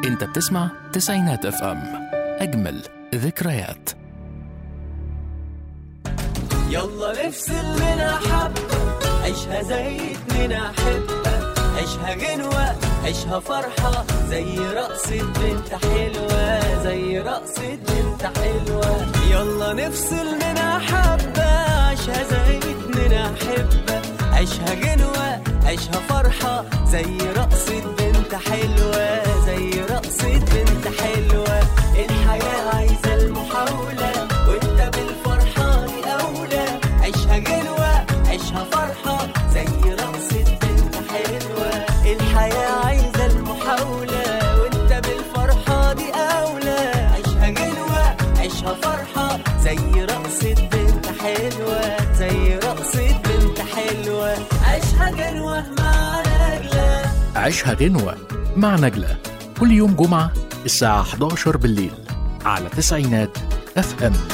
انت بتسمع تسعينات اف ام اجمل ذكريات يلا نفصل منها حبة عيشها زي اتنين أحبة عيشها غنوة عيشها فرحة زي رقصة بنت حلوة زي رقصة بنت حلوة يلا نفصل منها حبة عيشها زي اتنين أحبة عيشها غنوة عيشها فرحة زي رقصة بنت حلوة زي رقصة بنت حلوة الحياة عايزة المحاولة وانت بالفرحة دي أولى عيشها غنوة عيشها فرحة زي رقصة بنت حلوة الحياة عايزة المحاولة وانت بالفرحة دي أولى عيشها غنوة عيشها فرحة زي رقصة بنت حلوة زي رقصة بنت حلوة عيشها غنوة مع نجلة عيشها غنوة مع نجلة كل يوم جمعة الساعة 11 بالليل على تسعينات اف ام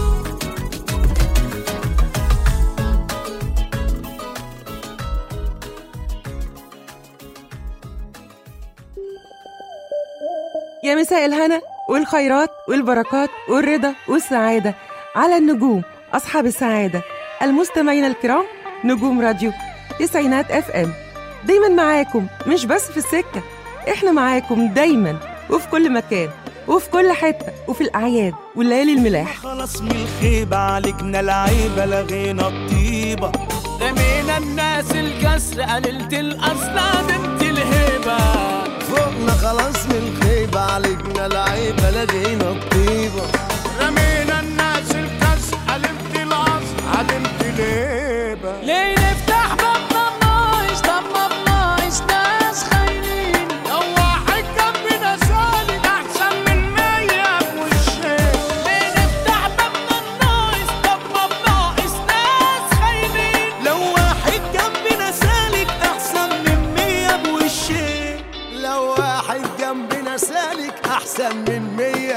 يا مساء الهنا والخيرات والبركات والرضا والسعادة على النجوم أصحاب السعادة المستمعين الكرام نجوم راديو تسعينات اف ام دايما معاكم مش بس في السكة احنا معاكم دايما وفي كل مكان وفي كل حتة وفي الأعياد والليالي الملاح خلاص من الخيبة عالجنا العيبة لغينا الطيبة رمينا الناس الكسر قللت الأصل عدمت الهبة فوقنا خلاص من الخيبة عالجنا العيبة لغينا الطيبة رمينا الناس الكسر علمت العصر علمت الهيبة ليه نفتح بابنا بناقش طب ما بناقش ناس خاينين لو واحد جنبنا سالك أحسن من مية بوشين ليه نفتح بابنا بناقش طب ما بناقش ناس خاينين لو واحد جنبنا سالك أحسن من مية بوشين لو واحد جنبنا سالك أحسن من مية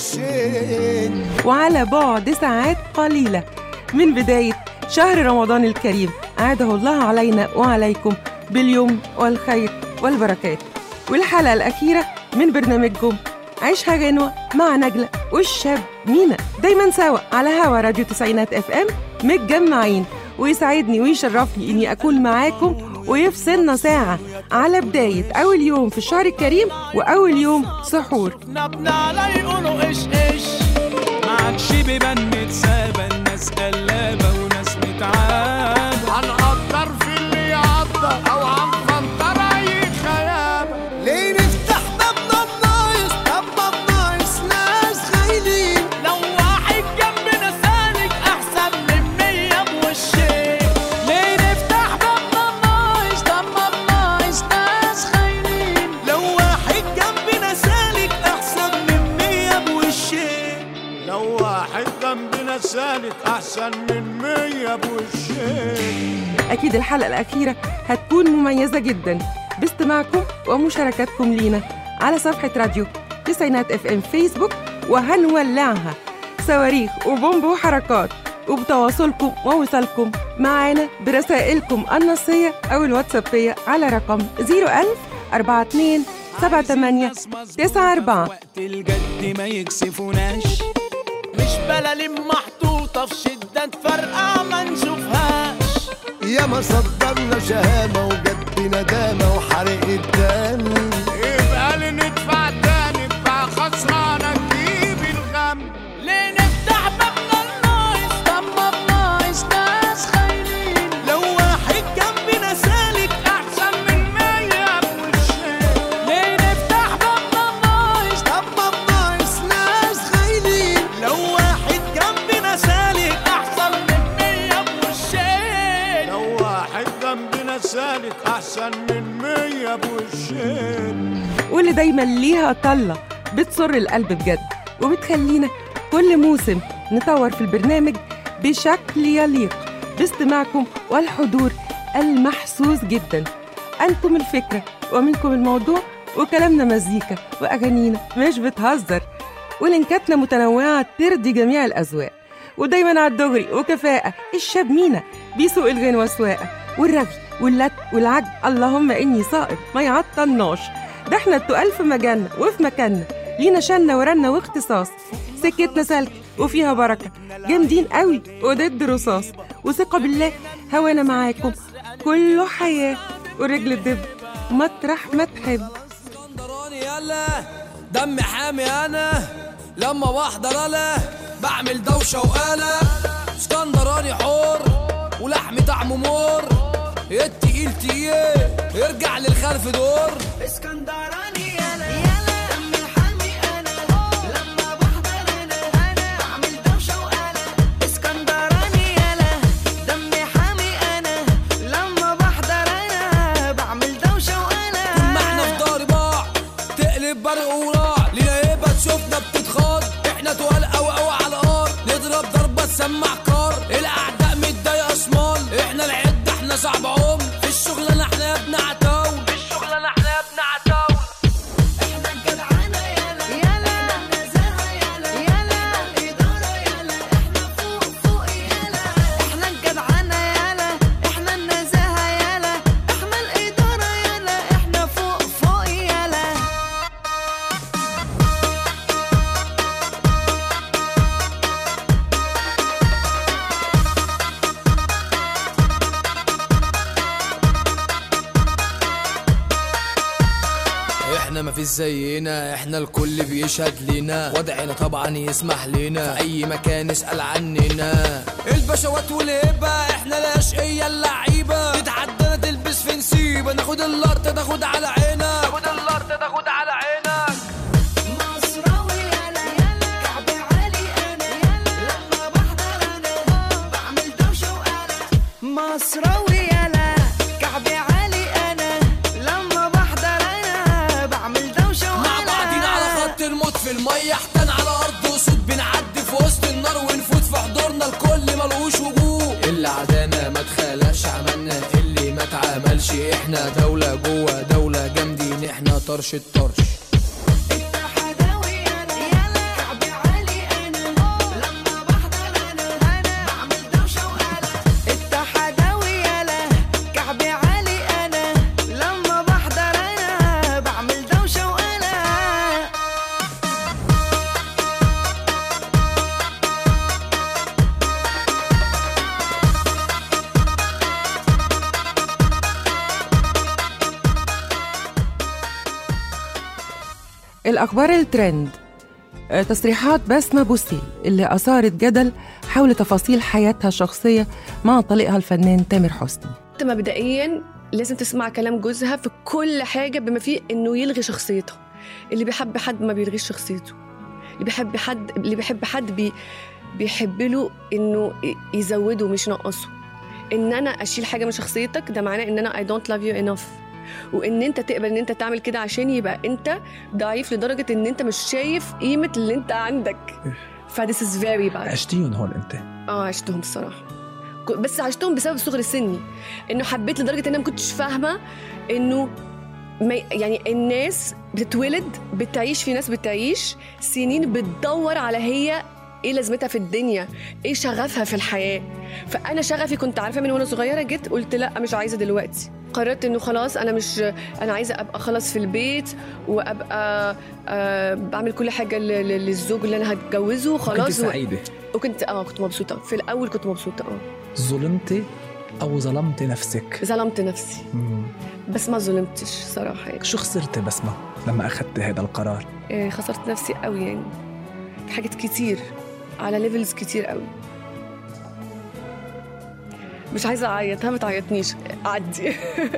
بوشين وعلى بعد ساعات قليلة من بداية شهر رمضان الكريم أعاده الله علينا وعليكم باليوم والخير والبركات والحلقة الأخيرة من برنامجكم عيشها غنوة مع نجلة والشاب مينا دايما سوا على هوا راديو تسعينات اف ام متجمعين ويسعدني ويشرفني اني اكون معاكم ويفصلنا ساعة على بداية أول يوم في الشهر الكريم وأول يوم سحور نبنا على يقولوا إيش إيش معكش بيبان متسابة الناس قلابة وناس متعابة هنقدر في اللي يقدر أو هنفنطر أي خيابة ليه نفتح بابنا بناقص طب ما بناقص ناس خاينين لو واحد جنبنا سالك أحسن من مية بوشين ليه نفتح بابنا بناقش طب ما بناقش ناس خاينين لو واحد جنبنا سالك أحسن من مية بوشين لو واحد جنبنا سالك أحسن من مية بوشين أكيد الحلقة الأخيرة هتكون مميزة جدا باستماعكم ومشاركاتكم لينا على صفحة راديو تسعينات اف ام فيسبوك وهنولعها صواريخ وبومب وحركات وبتواصلكم ووصالكم معانا برسائلكم النصية أو الواتسابية على رقم 01000 42 78 94 وقت الجد ما يكسفوناش مش بلالين محطوطة في شدة فرقع ما نشوفهاش يا ما صدرنا شهامة وجد ندامة وحرق الدم يبقى لي ندفع تاني ندفع خسرانة تجيب الغم ليه نفتح بابنا الناقص طب ما بناقص ناس خاينين لو واحد جنبنا سالك أحسن من مية بوشين ليه نفتح بابنا الناقص طب ما بناقص ناس خاينين لو واحد جنبنا سالك أحسن من مية بوشين لو واحد جنبنا سالك أحسن من مية بوشين واللي دايما ليها طلة بتسر القلب بجد وبتخلينا كل موسم نطور في البرنامج بشكل يليق باستماعكم والحضور المحسوس جدا أنتم الفكرة ومنكم الموضوع وكلامنا مزيكا وأغانينا مش بتهزر ولينكاتنا متنوعة ترضي جميع الأذواق ودايما على الدغري وكفاءة الشاب مينا بيسوق الغنوة سواقة والرغي واللت والعج اللهم إني صائم ما يعطلناش ده احنا التقال في مجالنا وفي مكاننا لينا شنة ورنة واختصاص سكتنا سلك وفيها بركة جامدين قوي وضد رصاص وثقة بالله هوانا معاكم كله حياة ورجل الدب مطرح ما تحب اسكندراني يلا دم حامي انا لما بحضر انا بعمل دوشه وقلق اسكندراني حور ولحمي طعمه مر التقيل تقيل يرجع للخلف دور اسكندراني يلا يلا دم حامي انا لما بحضر انا انا بعمل دوشه وقلق اسكندراني يلا دم حامي انا لما بحضر انا بعمل دوشه وقلق ما احنا في دار بعض تقلب برق وراع لينا هيبه تشوفنا بتتخاض احنا تقال قوي قوي على الارض نضرب ضربه تسمع كار الاعداء متضايقه شمال احنا العده احنا صعب عم في الشغلانه احنا يا ابن عتاول في الشغلانه احنا يا ابن عتاول احنا الجدعانه يلا يلا احنا النزاهه يلا يلا الاداره يلا احنا فوق فوق يلا احنا الجدعانه يلا احنا النزاهه يلا احنا الاداره يلا احنا فوق فوق يلا احنا ما فيش زينا احنا الكل بيشهد لينا وضعنا طبعا يسمح لنا في اي مكان اسال عننا البشوات والهبه احنا الاشقيه اللعيبه تتعدى تلبس في نسيبه ناخد اللقطه تاخد على عينك ناخد اللقطه تاخد على عينك مصراوي يلا يلا كعب عالي انا يلا لما بحضر انا بعمل دوشه وقلق مصراوي يلا كعب عالي انا لما بحضر انا بعمل دوشه وقلق مع بعضينا على خط الموت في المية احتن على ارض اسود بنعدي في وسط النار ونفوت في حضورنا الكل ملوش وجود اللي عدانا ما تخلقش عملنا اللي ما اتعملش احنا دولة جوه دولة جامدين احنا طرش الطرش التحداوي يلا يلا كعب عالي انا لما بحضر انا انا بعمل دوشه وقلق التحداوي يلا كعب عالي انا لما بحضر انا بعمل دوشه وقلق الأخبار الترند آه، تصريحات بسمة بوسيل اللي أثارت جدل حول تفاصيل حياتها الشخصية مع طليقها الفنان تامر حسني انت مبدئيا لازم تسمع كلام جوزها في كل حاجه بما فيه انه يلغي شخصيتها اللي بيحب حد ما بيلغيش شخصيته اللي بيحب حد اللي بيحب حد بي بيحب له انه ي- يزوده مش ينقصه ان انا اشيل حاجه من شخصيتك ده معناه ان انا I don't love you enough وان انت تقبل ان انت تعمل كده عشان يبقى انت ضعيف لدرجه ان انت مش شايف قيمه اللي انت عندك ف this is very bad عشتيهم هون انت اه عشتهم الصراحه ك- بس عشتهم بسبب صغر سني انه حبيت لدرجه ان انا ما كنتش فاهمه انه ما يعني الناس بتتولد بتعيش في ناس بتعيش سنين بتدور على هي ايه لازمتها في الدنيا ايه شغفها في الحياه فانا شغفي كنت عارفه من وانا صغيره جيت قلت لا مش عايزه دلوقتي قررت انه خلاص انا مش انا عايزه ابقى خلاص في البيت وابقى آه بعمل كل حاجه ل- ل- للزوج اللي انا هتجوزه كنت خلاص و... سعيدة وكنت اه كنت مبسوطه في الاول كنت مبسوطه اه ظلمتي أو ظلمتي نفسك ظلمت نفسي مم. بس ما ظلمتش صراحه يعني شو خسرتي بسمة لما أخذتي هذا القرار إيه، خسرت نفسي قوي يعني حاجات كتير على ليفلز كتير قوي مش عايزه اعيط ها ما تعيطنيش عدي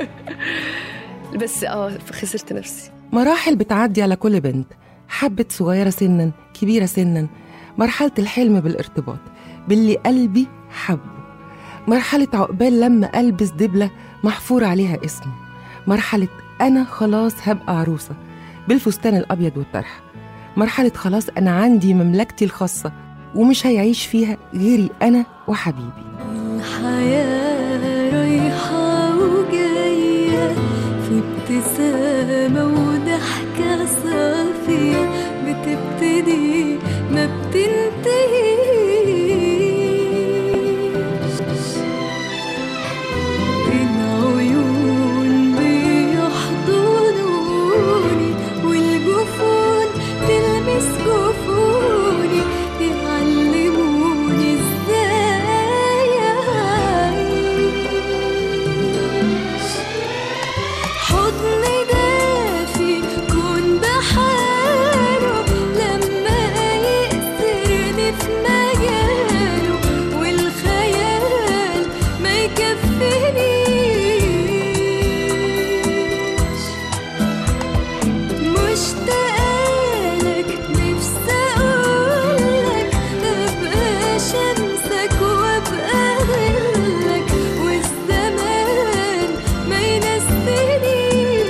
بس اه خسرت نفسي مراحل بتعدي على كل بنت حبت صغيرة سنا كبيرة سنا مرحلة الحلم بالارتباط باللي قلبي حبه مرحلة عقبال لما ألبس دبلة محفور عليها اسمه مرحلة أنا خلاص هبقى عروسة بالفستان الأبيض والطرحة مرحلة خلاص أنا عندي مملكتي الخاصة ومش هيعيش فيها غيري أنا وحبيبي الحياة رايحة وجاية في ابتسامة وضحكة صافية بتبتدي ما بتنتهيش بين عيون بيحضنوني حضن دافي كون بحاله لما يأسرني في مجاله والخيال ما يكفينيش مشتاقلك نفسي اقولك ابقى شمسك وابقى ظلك والزمان ما ينسينيش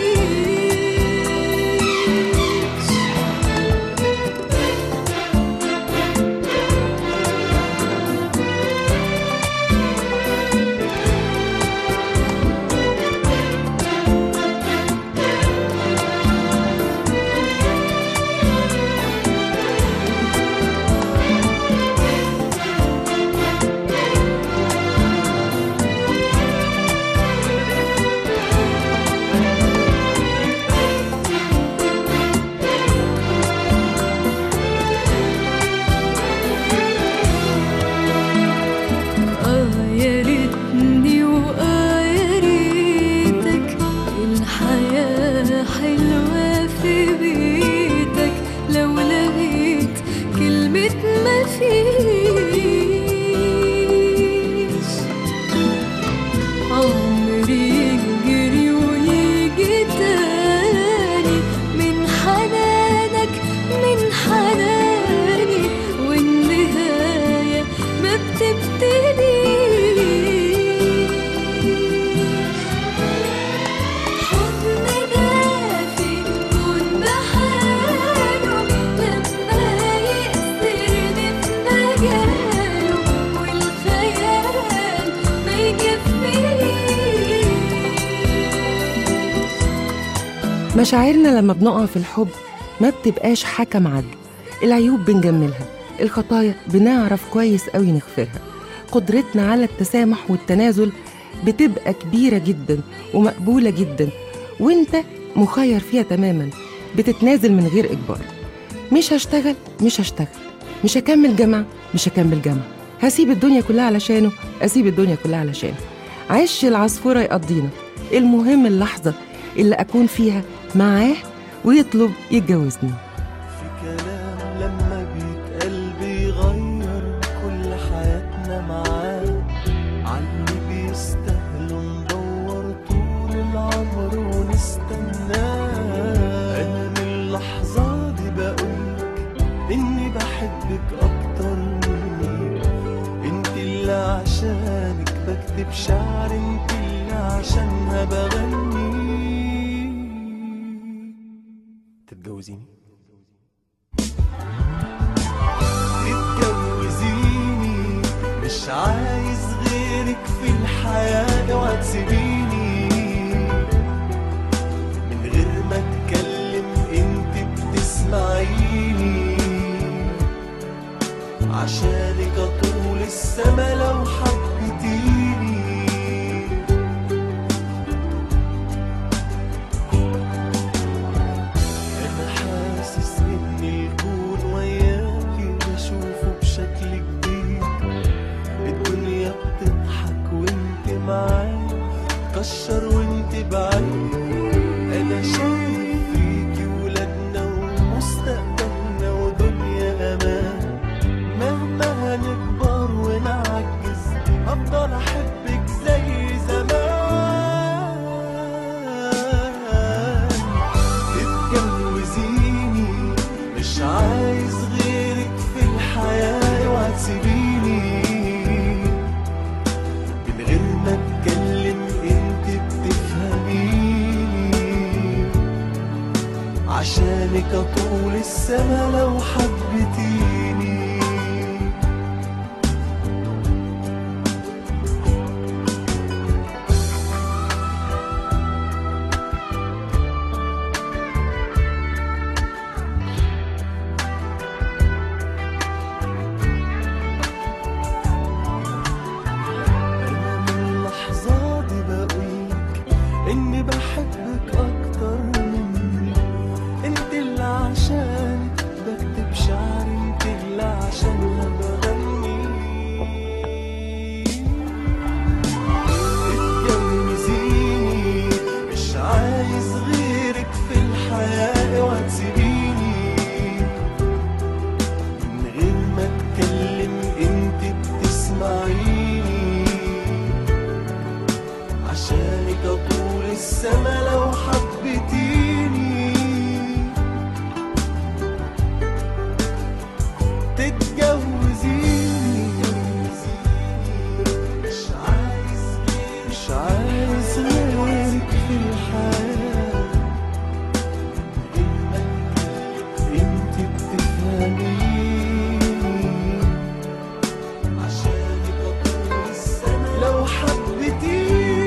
آه يا ريتني وآه يا ريتك الحياة حلوة في بيتك لو لقيت كلمة ما فيش عمري يجري ويجي تاني من حنانك من حناني والنهاية ما بتبتديش حضن دافي كون بحاله لما يأسرني في مجاله والخيال ما يكفينيش مشاعرنا لما بنقع في الحب ما بتبقاش حكم عدل العيوب بنجملها الخطايا بنعرف كويس قوي نغفرها قدرتنا على التسامح والتنازل بتبقى كبيرة جدا ومقبولة جدا وانت مخير فيها تماما بتتنازل من غير إجبار مش هشتغل مش هشتغل مش هكمل جامعة مش هكمل جامعة هسيب الدنيا كلها علشانه أسيب الدنيا كلها علشانه عش العصفورة يقضينا المهم اللحظة اللي أكون فيها معاه ويطلب يتجوزني كلام لما بيتقال بيغير كل حياتنا معاه عاللي بيستاهلوا ندور طول العمر ونستناه انا من اللحظة دي بقولك اني بحبك اكتر مني انت اللي عشانك بكتب شعر انت اللي عشانها بغني تتجوزيني تتجوزيني مش عايز غيرك في الحياة اوعى تسيبيني من غير ما اتكلم انت بتسمعيني عشانك اطول السما لو حبيتيني أنا حاسس إن الكون وياكي بشوفه بشكل جديد الدنيا بتضحك وانت معايا كشر وانت بعيد أنا شايف فيكي ولادنا ومستقبلنا ودنيا أمان مهما هنكبر ونعجز هفضل أحبك زي زمان تتجوزيني مش عايز غيرك في الحياة اوعى تسيبيني من غير ما اتكلم انت بتفهميني عشانك اطول السما لو حبيتيني أنا من اللحظة دي بقولك إني بحبك أكتر مني أنت اللي عشانك بكتب شعري أنت الحياة اوعى تسيبيني من غير ما اتكلم انت بتسمعيني عشانك اطول السما لو حبيتيني تتجوزيني مش عايز مش عايز غيرك في الحياة انت بتفهميني عشانك اطول السما لو حبيتيني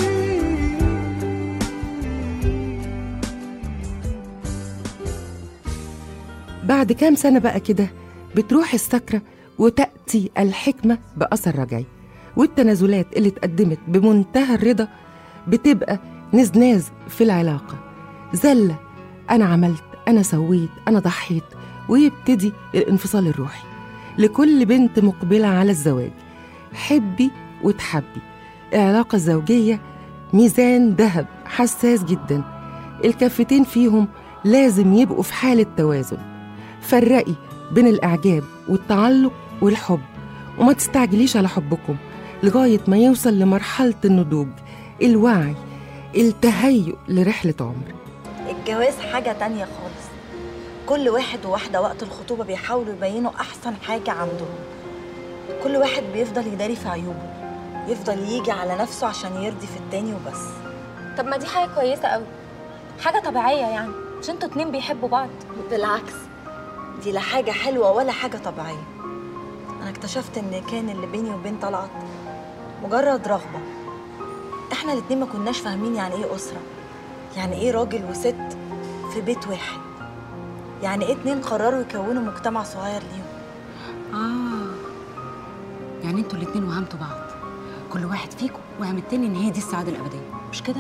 بعد كام سنة بقى كده بتروح السكرة وتأتي الحكمة بأثر رجعي والتنازلات اللي اتقدمت بمنتهى الرضا بتبقى نزناز في العلاقة زلة أنا عملت أنا سويت أنا ضحيت ويبتدي الانفصال الروحي لكل بنت مقبلة على الزواج حبي وتحبي العلاقة الزوجية ميزان ذهب حساس جدا الكفتين فيهم لازم يبقوا في حالة توازن فرقي بين الإعجاب والتعلق والحب وما تستعجليش على حبكم لغاية ما يوصل لمرحلة النضوج الوعي التهيؤ لرحلة عمر الجواز حاجة تانية خالص كل واحد وواحدة وقت الخطوبة بيحاولوا يبينوا أحسن حاجة عندهم كل واحد بيفضل يداري في عيوبه يفضل يجي على نفسه عشان يرضي في التاني وبس طب ما دي حاجة كويسة قوي حاجة طبيعية يعني مش انتوا اتنين بيحبوا بعض بالعكس دي لا حاجة حلوة ولا حاجة طبيعية أنا اكتشفت إن كان اللي بيني وبين طلعت مجرد رغبة إحنا الاتنين ما كناش فاهمين يعني إيه أسرة يعني إيه راجل وست في بيت واحد يعني إيه اتنين قرروا يكونوا مجتمع صغير ليهم آه يعني انتوا الاتنين وهمتوا بعض كل واحد فيكم وهم التاني ان هي دي السعادة الأبدية مش كده؟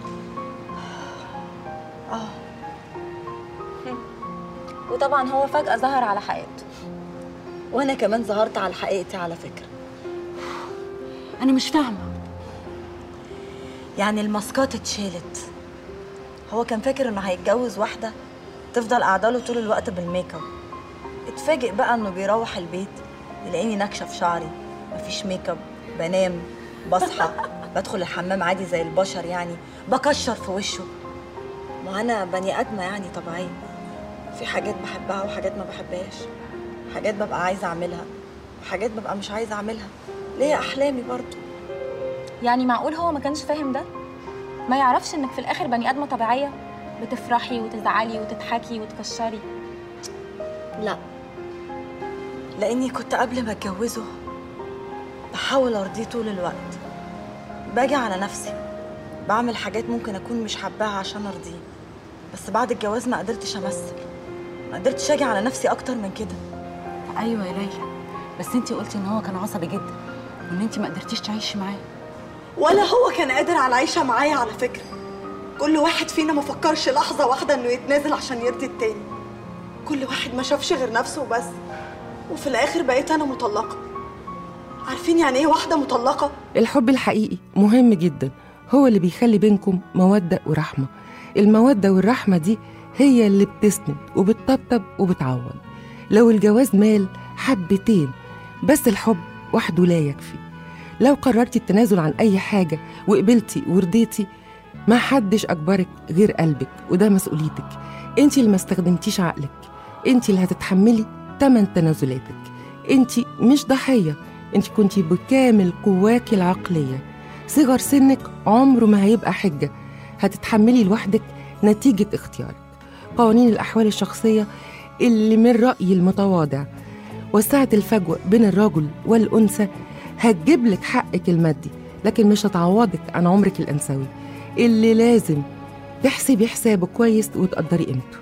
آه وطبعا هو فجأة ظهر على حقيقته وأنا كمان ظهرت على حقيقتي على فكرة أنا مش فاهمة يعني الماسكات اتشالت هو كان فاكر إنه هيتجوز واحدة تفضل قاعدة له طول الوقت بالميك اب اتفاجئ بقى إنه بيروح البيت يلاقيني نكشة في شعري مفيش ميك اب بنام بصحى بدخل الحمام عادي زي البشر يعني بكشر في وشه ما أنا بني آدمة يعني طبيعية في حاجات بحبها وحاجات ما بحبهاش حاجات ببقى عايزة أعملها وحاجات ببقى مش عايزة أعملها ليا أحلامي برضو يعني معقول هو ما كانش فاهم ده ما يعرفش انك في الاخر بني ادمه طبيعيه بتفرحي وتزعلي وتضحكي وتكشري لا لاني كنت قبل ما اتجوزه بحاول ارضيه طول الوقت باجي على نفسي بعمل حاجات ممكن اكون مش حباها عشان ارضيه بس بعد الجواز ما قدرتش امثل ما قدرتش اجي على نفسي اكتر من كده أيوة يا ليلى بس انتي قلتي ان هو كان عصبي جدا وان انتي ما قدرتيش تعيشي معاه ولا هو كان قادر على العيشه معايا على فكره كل واحد فينا ما فكرش لحظه واحده انه يتنازل عشان يرضي التاني كل واحد ما شافش غير نفسه وبس وفي الاخر بقيت انا مطلقه عارفين يعني ايه واحده مطلقه الحب الحقيقي مهم جدا هو اللي بيخلي بينكم مودة ورحمة المودة والرحمة دي هي اللي بتسند وبتطبطب وبتعوض لو الجواز مال حبتين بس الحب وحده لا يكفي لو قررتي التنازل عن أي حاجة وقبلتي ورضيتي ما حدش أجبرك غير قلبك وده مسؤوليتك انت اللي ما استخدمتيش عقلك انت اللي هتتحملي تمن تنازلاتك انت مش ضحية انت كنتي بكامل قواك العقلية صغر سنك عمره ما هيبقى حجة هتتحملي لوحدك نتيجة اختيارك قوانين الأحوال الشخصية اللي من رأيي المتواضع وسعة الفجوة بين الرجل والأنثى هتجيب لك حقك المادي لكن مش هتعوضك عن عمرك الأنثوي اللي لازم تحسبي حسابه كويس وتقدري قيمته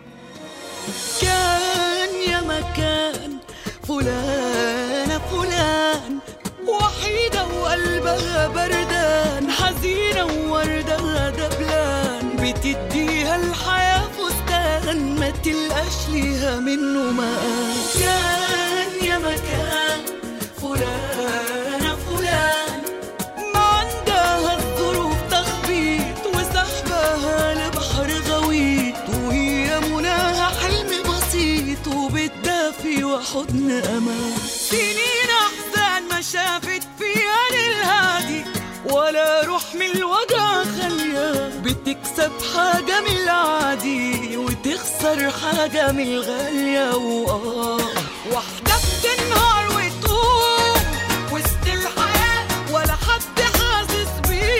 كان يا مكان فلانة فلان وحيدة وقلبها بردان حزينة ووردها دبلان بتديها الحياة فستان ما تلقاش ليها منه مقام كان يا مكان فلانة فلان ما عندها الظروف تخبيط وسحبها لبحر غويط وهي حضن أمان سنين أحزان ما شافت فيها للهادي ولا روح من الوجع خالية بتكسب حاجة من العادي وتخسر حاجة من الغالية وآه واحدة بتنهار وتقوم وسط الحياة ولا حد حاسس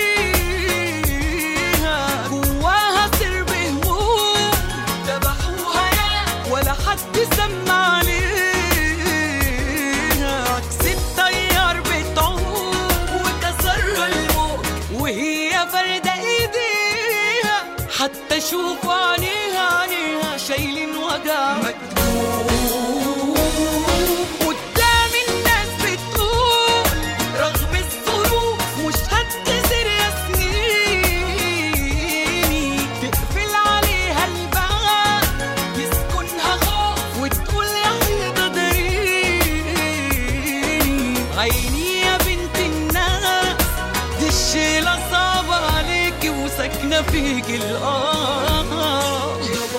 بيها جواها سر بهموم ذبحوها يا ولا حد سمع عليها عكس التيار بتعوم وكسرها الموت وهي فردة ايديها حتى شوفوا عينيها عينيها شايلين وجع مكتوب قدام الناس بتقول رغم الظروف مش هتكسر يا سنيني تقفل عليها الباب يسكنها خوف وتقول يا حيطة داريني عيني يا بنت الناس دي الشيلة صعبة عليكي وساكنة فيك الآه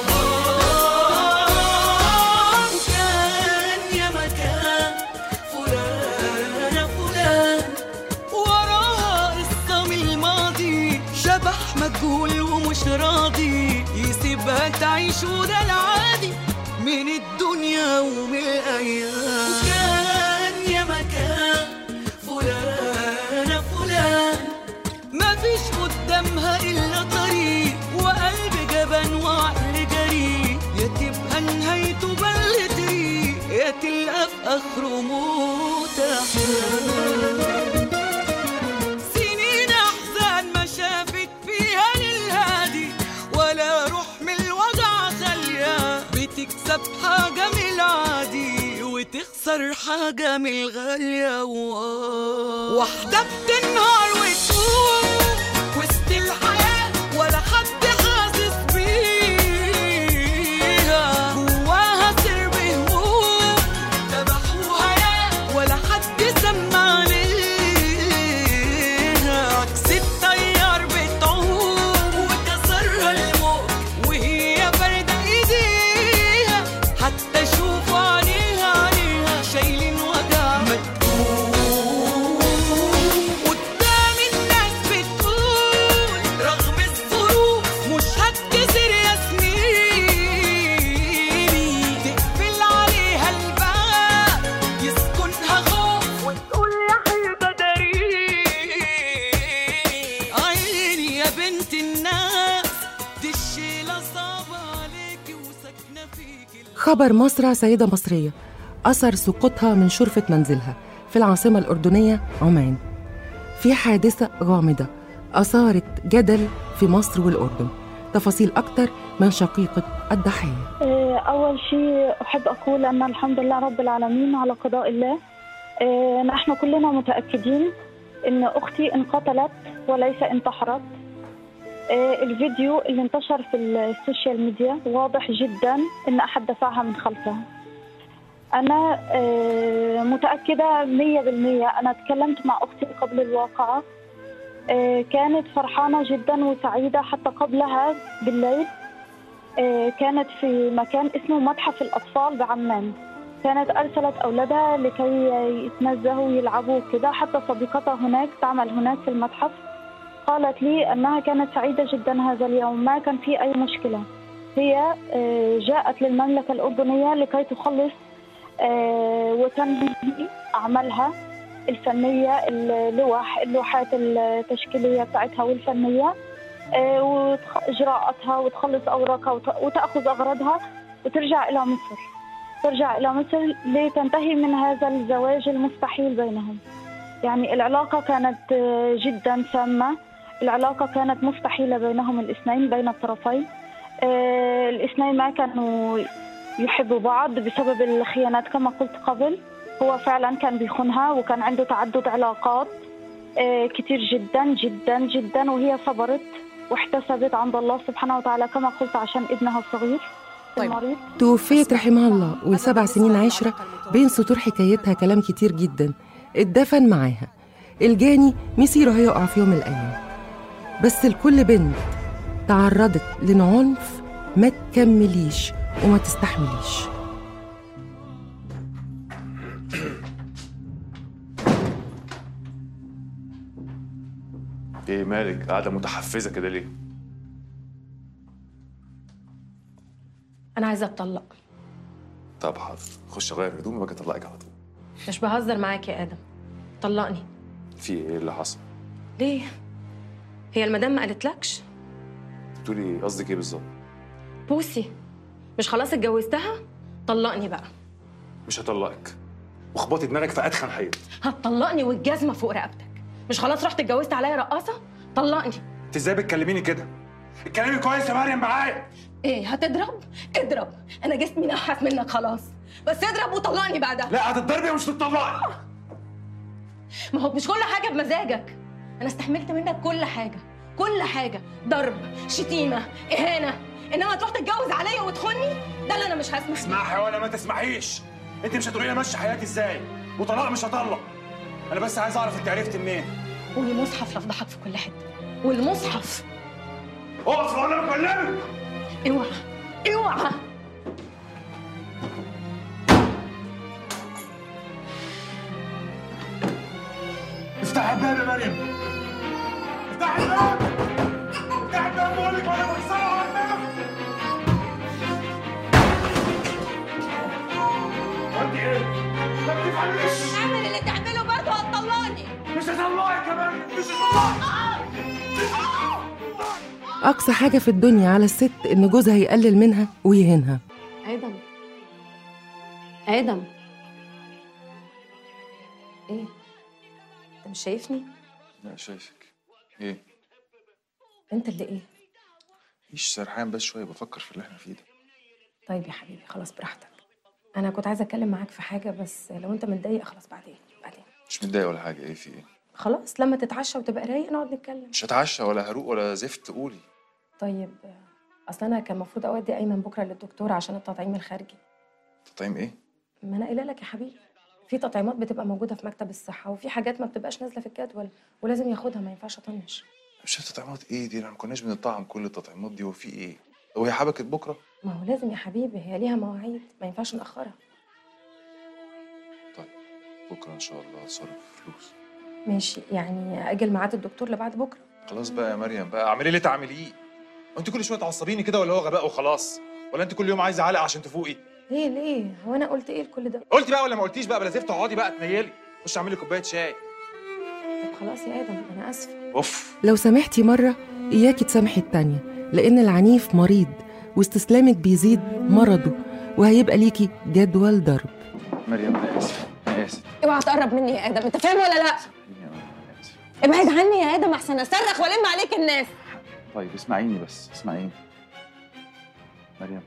كان يا مكان فلان فلان وراها قصة من الماضي شبح مجهول ومش راضي يسيبها تعيش وده العادي من الدنيا ومن الأيام كان يا مكان فلان فلان مفيش قدامها إلا طريق وقلب جبان وعقل جريء يا تبقى نهايته بلدي يا تلقى في آخره موت سنين أحزان ما شافت فيها للهادي ولا روح من الوجع خالية بتكسب حاجة من العادي وتخسر حاجة من الغالية و- واحدة بتنهار وتقوم وسط الحياة ولا حد حاسس بيها جواها سر بهموم ذبحوها يا ولا حد سمع عليها عكس التيار بتعوم وكسرها الموت وهي فردة ايديها حتى شوفوا عليها عليها شايلين وجع مكتوب قدام الناس بتقول رغم الظروف مش هتكسر يا سنيني تقفل عليها الباب يسكنها خوف وتقول يا حيطة داريني عيني يا بنت الناس دي الشيلة صعبة عليكي وساكنة فيكي خبر مصرع سيدة مصرية أثر سقوطها من شرفة منزلها في العاصمة الأردنية عمان في حادثة غامضة أثارت جدل في مصر والأردن تفاصيل أكتر من شقيقة الضحية آه، أول شيء أحب أقول أن الحمد لله رب العالمين على قضاء الله آه، نحن كلنا متأكدين أن أختي انقتلت وليس انتحرت آه، الفيديو اللي انتشر في السوشيال ميديا واضح جدا أن أحد دفعها من خلفها أنا آه، متأكدة مية بالمية أنا تكلمت مع أختي قبل الواقعة آه، كانت فرحانة جدا وسعيدة حتى قبلها بالليل آه، كانت في مكان اسمه متحف الأطفال بعمان كانت أرسلت أولادها لكي يتنزهوا ويلعبوا كده حتى صديقتها هناك تعمل هناك في المتحف قالت لي أنها كانت سعيدة جدا هذا اليوم ما كان في أي مشكلة هي آه، جاءت للمملكة الأردنية لكي تخلص آه، وتنهي أعمالها الفنية اللوح اللوحات التشكيلية بتاعتها والفنية آه، وتخ- إجراءاتها وتخلص أوراقها وت- وتأخذ أغراضها وترجع إلى مصر ترجع إلى مصر لتنتهي من هذا الزواج المستحيل بينهم يعني العلاقة كانت آه، جدا سامة العلاقة كانت مستحيلة بينهم الاثنين بين الطرفين آه، الاثنين ما كانوا يحبوا بعض بسبب الخيانات كما قلت قبل هو فعلا كان بيخونها وكان عنده تعدد علاقات آه، كتير جدا جدا جدا وهي صبرت واحتسبت عند الله سبحانه وتعالى كما قلت عشان ابنها الصغير المريض توفيت رحمها الله والسبع سنين عشرة بين سطور حكايتها كلام كتير جدا اتدفن معاها الجاني مصيره هيقع في يوم من الأيام بس لكل بنت تعرضت للعنف ما تكمليش وما تستحمليش مالك قاعده متحفزه كده ليه انا عايزه اتطلق طب حاضر خش اغير هدومي واجي اطلقك على طول مش بهزر معاك يا ادم طلقني في ايه اللي حصل ليه هي المدام ما قالتلكش بتقولي قصدك ايه بالظبط بوسي مش خلاص اتجوزتها طلقني بقى مش هطلقك واخبطي دماغك في اتخن حيط هتطلقني والجزمه فوق رقبتك مش خلاص رحت اتجوزت عليا رقاصه طلقني انت ازاي بتكلميني كده اتكلمي كويس يا مريم معايا ايه هتضرب اضرب انا جسمي نحس منك خلاص بس اضرب وطلقني بعدها لا هتتضربي ومش تطلقي ما هو مش كل حاجه بمزاجك انا استحملت منك كل حاجه كل حاجه ضرب شتيمه اهانه انما تروح تتجوز عليا وتخوني ده اللي انا مش هسمح بيه. اسمعي ولا ما تسمعيش انت مش هتقولي لي ماشي حياتي ازاي وطلاق مش هطلق انا بس عايز اعرف انت عرفت منين والمصحف لفضحك في كل حته والمصحف اقف وانا بكلمك اوعى اوعى افتح الباب يا مريم افتح الباب افتح الباب بقول لك وانا بكسره على الباب قلت ايه؟ ما بتفهميش اعمل اللي تعمله برضه هتطلقني مش هطلقك يا مريم مش هطلقك أقصى حاجة في الدنيا على الست إن جوزها يقلل منها ويهينها ادم ادم ايه انت مش شايفني لا شايفك ايه؟ انت اللي ايه مش سرحان بس شويه بفكر في اللي احنا فيه ده طيب يا حبيبي خلاص براحتك انا كنت عايزه اتكلم معاك في حاجه بس لو انت متضايق خلاص بعدين بعدين مش متضايق ولا حاجه ايه في ايه؟ خلاص لما تتعشى وتبقى رايق نقعد نتكلم مش هتعشى ولا هروق ولا زفت قولي طيب اصل انا كان المفروض اودي ايمن بكره للدكتور عشان التطعيم الخارجي تطعيم ايه؟ ما انا قايله لك يا حبيبي في تطعيمات بتبقى موجوده في مكتب الصحه وفي حاجات ما بتبقاش نازله في الجدول ولازم ياخدها ما ينفعش اطنش مش التطعيمات ايه دي؟ احنا ما كناش بنطعم كل التطعيمات دي وفي ايه؟ هو هي حبكت بكره؟ ما هو لازم يا حبيبي هي ليها مواعيد ما ينفعش ناخرها بكره ان شاء الله هتصرف فلوس ماشي يعني اجل ميعاد الدكتور لبعد بكره خلاص بقى يا مريم بقى اعملي اللي تعمليه انت كل شويه تعصبيني كده ولا هو غباء وخلاص ولا انت كل يوم عايزه علق عشان تفوقي ليه ليه هو انا قلت ايه لكل ده قلتي بقى ولا ما قلتيش بقى بلا زفت اقعدي بقى تنيلي خش اعملي كوبايه شاي طب خلاص يا ادم انا اسفه اوف لو سامحتي مرة إياكي تسامحي التانية لأن العنيف مريض واستسلامك بيزيد مرضه وهيبقى ليكي جدول ضرب مريم انا اسف انا اسف اوعى تقرب مني يا ادم انت فاهم ولا لا ابعد عني يا ادم احسن اصرخ والم عليك الناس طيب اسمعيني بس اسمعيني مريم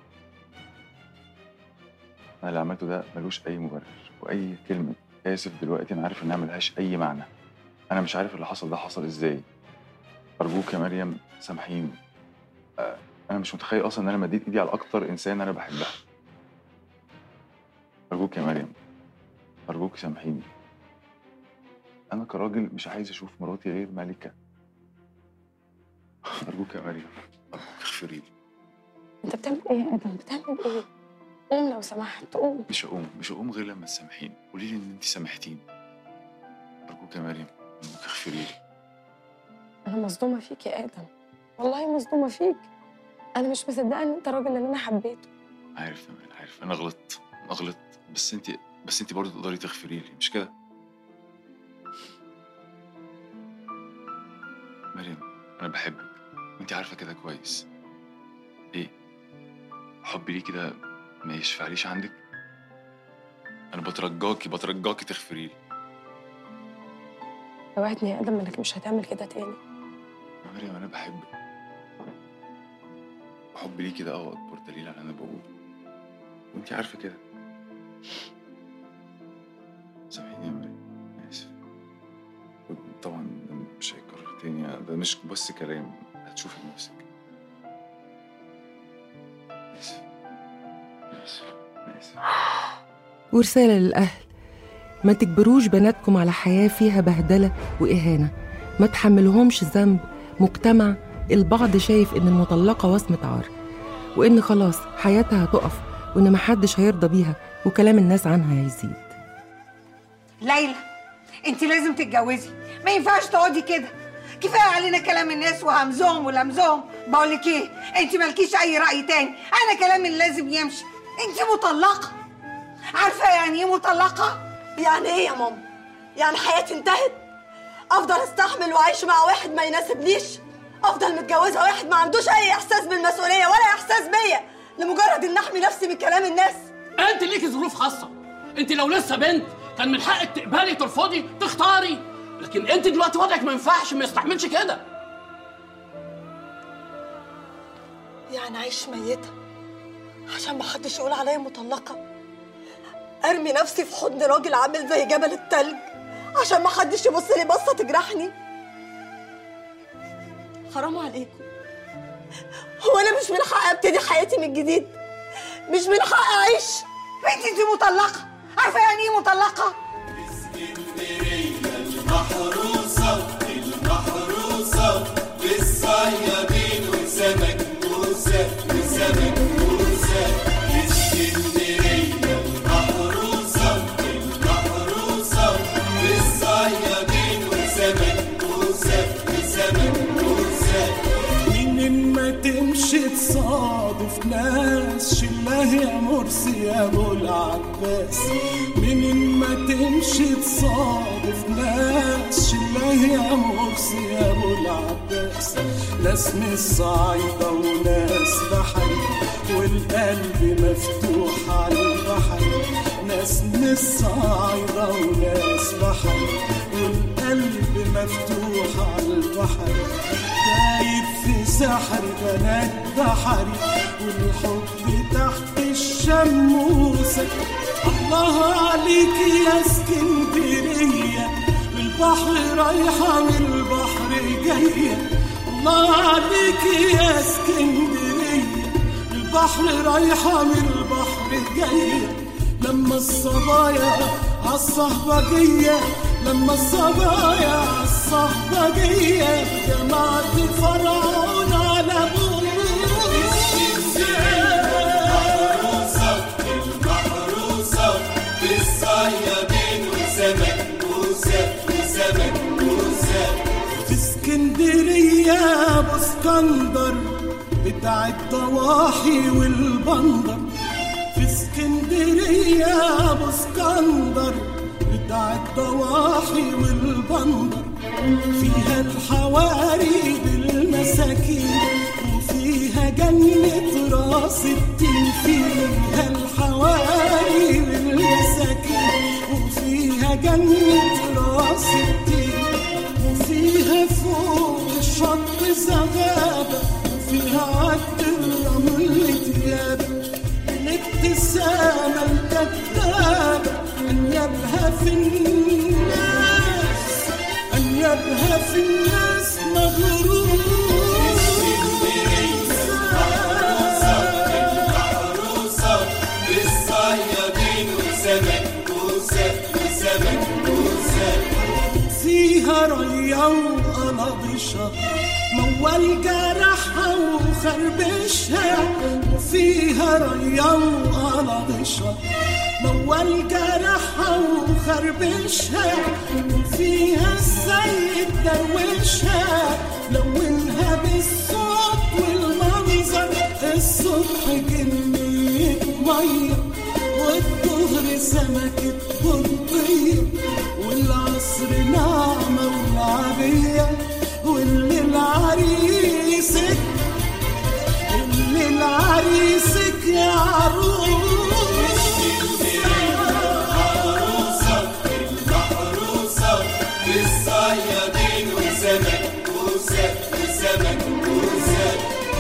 انا اللي عملته ده ملوش اي مبرر واي كلمه اسف دلوقتي انا عارف انها ملهاش اي معنى انا مش عارف اللي حصل ده حصل ازاي ارجوك يا مريم سامحيني آه، انا مش متخيل اصلا ان انا مديت ايدي على اكتر انسان انا بحبها ارجوك يا مريم ارجوك سامحيني انا كراجل مش عايز اشوف مراتي غير ملكه ارجوك يا مريم ارجوك اغفري لي انت بتعمل ايه يا ادم بتعمل ايه قوم لو سمحت قوم مش هقوم مش هقوم غير لما تسامحيني قولي لي ان انت سامحتيني ارجوك يا مريم ارجوك اغفري لي انا مصدومه فيك يا ادم والله مصدومه فيك انا مش مصدقه ان انت الراجل اللي انا حبيته عارف يا مريم عارف انا غلطت انا غلطت بس انت بس انت برضه تقدري تغفري لي مش كده مريم انا بحبك وانت عارفه كده كويس ايه حبي ليكي ده ما يشفعليش عندك انا بترجاكي بترجاكي تغفري لي وعدني يا ادم انك مش هتعمل كده تاني يا مريم انا بحبك وحبي ليكي ده هو اكبر دليل على اللي انا بقوله وانت عارفه كده سامحيني يا مريم أنا اسف طبعا ده مش هيتكرر تاني ده مش بس كلام هتشوفي بنفسك اسف أنا اسف أنا اسف ورسالة للأهل ما تجبروش بناتكم على حياة فيها بهدلة وإهانة ما تحملهمش ذنب مجتمع البعض شايف إن المطلقة وصمة عار وإن خلاص حياتها هتقف وإن محدش هيرضى بيها وكلام الناس عنها هيزيد ليلى انت لازم تتجوزي ما ينفعش تقعدي كده كفايه علينا كلام الناس وهمزهم ولمزهم بقول لك ايه انت مالكيش اي راي تاني انا كلامي اللي لازم يمشي انت مطلقه عارفه يعني ايه مطلقه يعني ايه يا ماما يعني حياتي انتهت افضل استحمل واعيش مع واحد ما يناسبنيش افضل متجوزه واحد ما عندوش اي احساس بالمسؤوليه ولا احساس بيا لمجرد ان احمي نفسي من كلام الناس انت ليكي ظروف خاصه انت لو لسه بنت كان من حقك تقبلي ترفضي تختاري لكن انت دلوقتي وضعك ما ينفعش ما يستحملش كده يعني عيش ميتة عشان ما حدش يقول عليا مطلقة ارمي نفسي في حضن راجل عامل زي جبل التلج عشان ما حدش يبص لي بصة تجرحني حرام عليكم هو انا مش من حقي ابتدي حياتي من جديد مش من حقي اعيش بنتي انت مطلقه عارفه يعني ايه مطلقه المحروسة المحروسة بالصيادين وسمك موسى وسمك موسى اسكندرية المحروسة المحروسة بالصيادين وسمك موسى وسمك موسى منين ما تمشي تصادف ناس شله يا مرسي يا ابو العباس منين ما تمشي تصادف ناس شله يا مرسي يا ابو العباس ناس من الصعيدة وناس بحري والقلب مفتوح على البحر ناس من الصعيدة وناس بحري والقلب مفتوح على البحر دايب في سحر بنات بحري والحب تحت الشموسة الله عليك يا اسكندرية البحر رايحة والبحر جاية الله عليك يا اسكندرية البحر رايحة والبحر جاية لما الصبايا عالصهبجية لما الصبايا عالصهبجية جمعت فرعون على المحروسة المحروسة بالصيادين وسمك موسى وسمك موسى في اسكندرية ابو اسكندر بتاع الضواحي والبندر في اسكندرية ابو اسكندر بتاع الضواحي والبندر فيها الحواري بالمساكين وفيها جنة راس التين فيها الحواري بالمساكين وفيها جنة راس التين وفيها فوق الشط زغابة وفيها عد الرمل ديابة الابتسامة الكذابة أنيابها في الناس أنيابها في الناس المحروسة بالصيادين وسمك موسى وسمك موسى فيها ريا وقلبشة موال جرحها وخربشها وفيها ريا وقلبشة موال جرحها وخربشها وفيها السيد دروشها لونها بالصوت والمنظر الصبح كمية مية والظهر سمكة بطية والعصر نعمة ولعبية والليل عريسك الليل عريسك يا عروس المحروسة المحروسة بالصيادين وسمك موسى وسمك موسى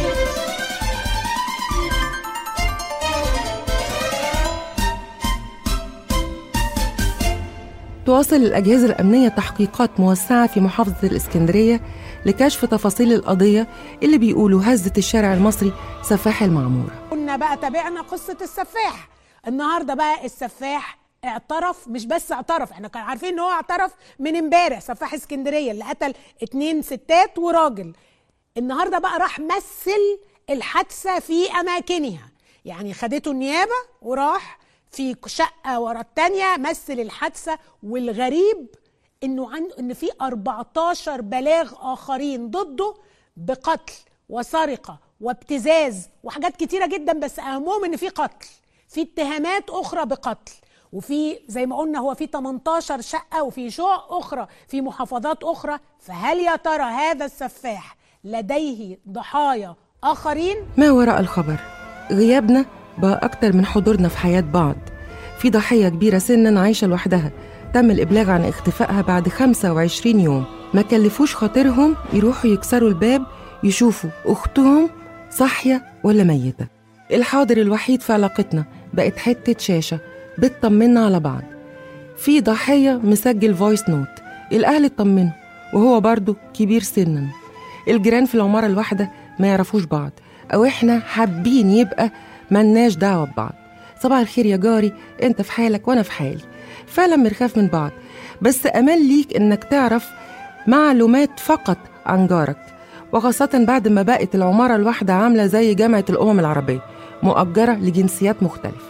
تواصل الأجهزة الأمنية تحقيقات موسعة في محافظة الإسكندرية لكشف تفاصيل القضية اللي بيقولوا هزت الشارع المصري سفاح المعمورة كنا بقى تابعنا قصة السفاح النهاردة بقى السفاح اعترف مش بس اعترف احنا كنا عارفين ان هو اعترف من امبارح سفاح اسكندرية اللي قتل اتنين ستات وراجل النهاردة بقى راح مثل الحادثة في أماكنها يعني خدته النيابة وراح في شقة ورا التانية مثل الحادثة والغريب انه عن ان في 14 بلاغ اخرين ضده بقتل وسرقه وابتزاز وحاجات كتيره جدا بس اهمهم ان في قتل في اتهامات اخرى بقتل وفي زي ما قلنا هو في 18 شقه وفي شقق اخرى في محافظات اخرى فهل يا ترى هذا السفاح لديه ضحايا اخرين ما وراء الخبر غيابنا بقى أكتر من حضورنا في حياة بعض في ضحية كبيرة سنا عايشة لوحدها تم الإبلاغ عن اختفائها بعد 25 يوم ما كلفوش خاطرهم يروحوا يكسروا الباب يشوفوا أختهم صاحية ولا ميتة الحاضر الوحيد في علاقتنا بقت حتة شاشة بتطمنا على بعض في ضحية مسجل فويس نوت الأهل اطمنوا وهو برضه كبير سنا الجيران في العمارة الواحدة ما يعرفوش بعض أو إحنا حابين يبقى ملناش دعوة ببعض صباح الخير يا جاري أنت في حالك وأنا في حالي فعلا بنخاف من بعض بس أمان ليك إنك تعرف معلومات فقط عن جارك وخاصة بعد ما بقت العمارة الواحدة عاملة زي جامعة الأمم العربية مؤجرة لجنسيات مختلفة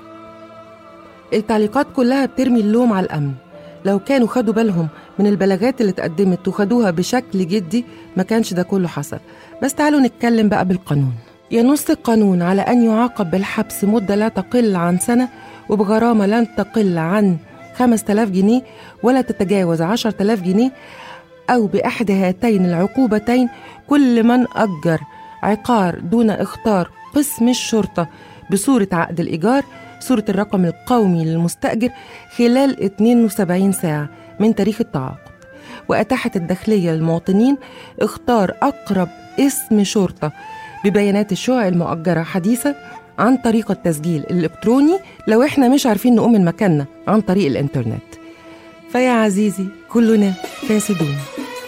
التعليقات كلها بترمي اللوم على الأمن لو كانوا خدوا بالهم من البلاغات اللي اتقدمت وخدوها بشكل جدي ما كانش ده كله حصل بس تعالوا نتكلم بقى بالقانون ينص القانون على أن يعاقب بالحبس مدة لا تقل عن سنة وبغرامة لن تقل عن 5000 جنيه ولا تتجاوز 10000 جنيه أو بإحدى هاتين العقوبتين كل من أجر عقار دون إخطار قسم الشرطة بصورة عقد الإيجار صورة الرقم القومي للمستأجر خلال 72 ساعة من تاريخ التعاقد وأتاحت الداخلية للمواطنين اختار أقرب اسم شرطة ببيانات الشقق المؤجرة حديثة عن طريق التسجيل الإلكتروني لو إحنا مش عارفين نقوم من مكاننا عن طريق الإنترنت فيا عزيزي كلنا فاسدون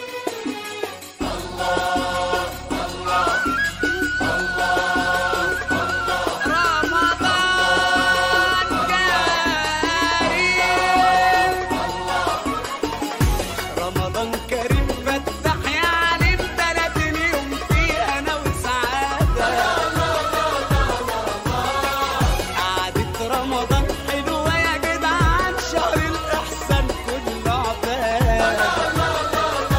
رمضان كريم فتح يا عليم تلاتين يوم فيه انا وسعادة قعدة رمضان حلوة يا جدعان شهر الإحسان كله عباد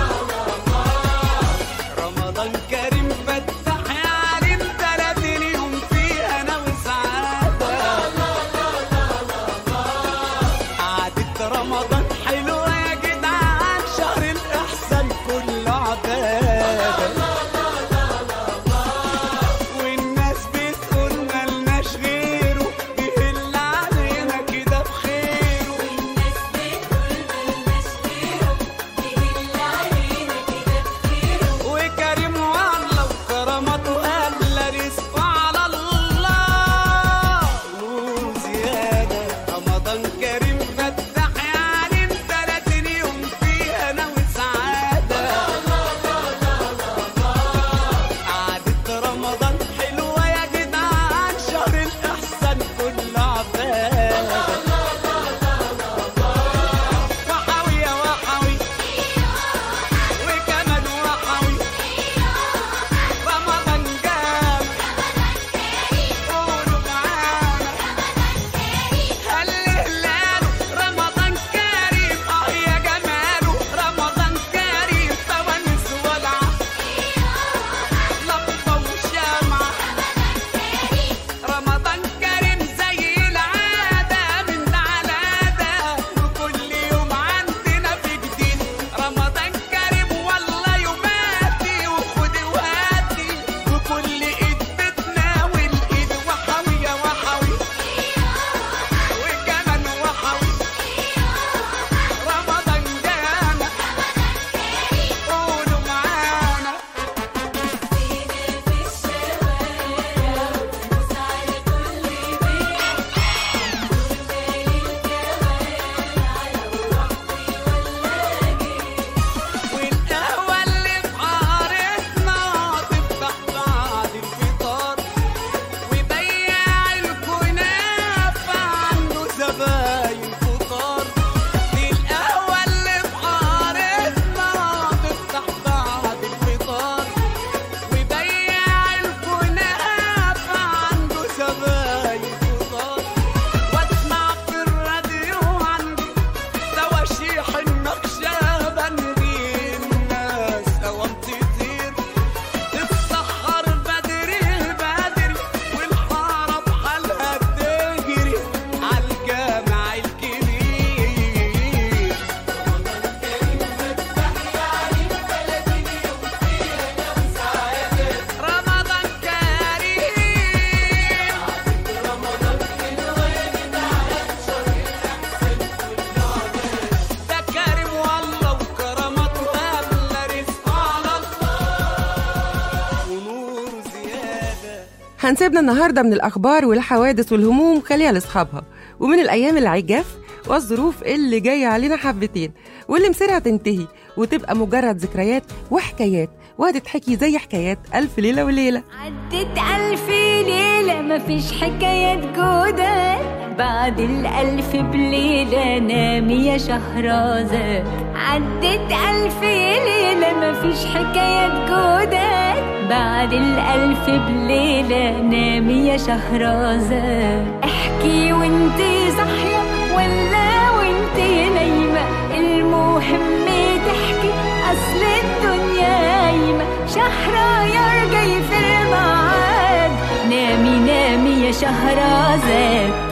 هنسيبنا النهارده من الاخبار والحوادث والهموم خليها لاصحابها ومن الايام العجاف والظروف اللي جايه علينا حبتين واللي مصيرها تنتهي وتبقى مجرد ذكريات وحكايات وهتتحكي زي حكايات الف ليله وليله عدت ألف ليلة مفيش حكايات جودة بعد الألف بليلة نامي يا شهرازاد عدت ألف ليلة مفيش حكايات جودة بعد الألف بليلة نامي يا شهرازاد احكي وانتي صاحية ولا وانتي نايمة المهم تحكي أصل الدنيا قايمة شهريار جاي في الميعاد نامي نامي يا شهرزاد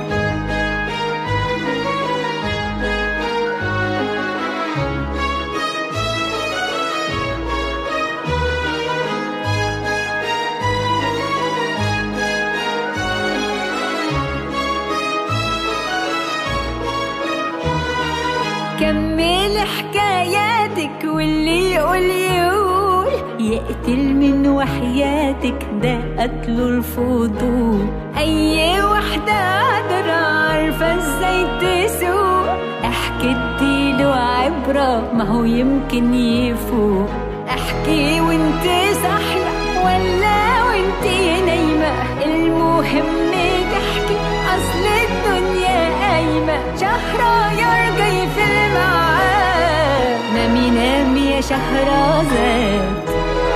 كمل حكاياتك واللي يقول يقول يقتل من وحياتك ده قتله الفضول اي واحدة قادرة عارفة ازاي تسوق احكي اديله عبرة ما هو يمكن يفوق احكي وانت صاحية ولا وانت نايمة المهم تحكي اصل الدنيا قايمة شهريار جاي في الميعاد نامي نامي يا شهرزاد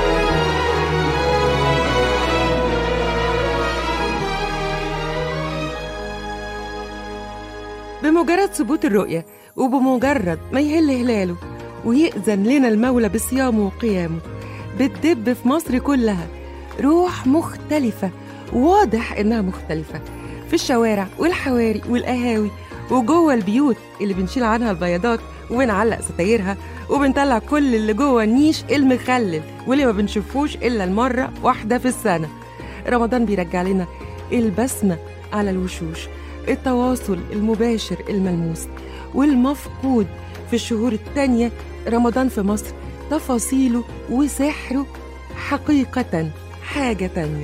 بمجرد ثبوت الرؤية وبمجرد ما يهل هلاله ويأذن لنا المولى بصيامه وقيامه بتدب في مصر كلها روح مختلفة واضح إنها مختلفة في الشوارع والحواري والقهاوي وجوه البيوت اللي بنشيل عنها البياضات وبنعلق ستايرها وبنطلع كل اللي جوه النيش المخلل واللي ما بنشوفوش إلا المرة واحدة في السنة رمضان بيرجع لنا البسمة على الوشوش التواصل المباشر الملموس والمفقود في الشهور التانية رمضان في مصر تفاصيله وسحره حقيقة حاجة تانية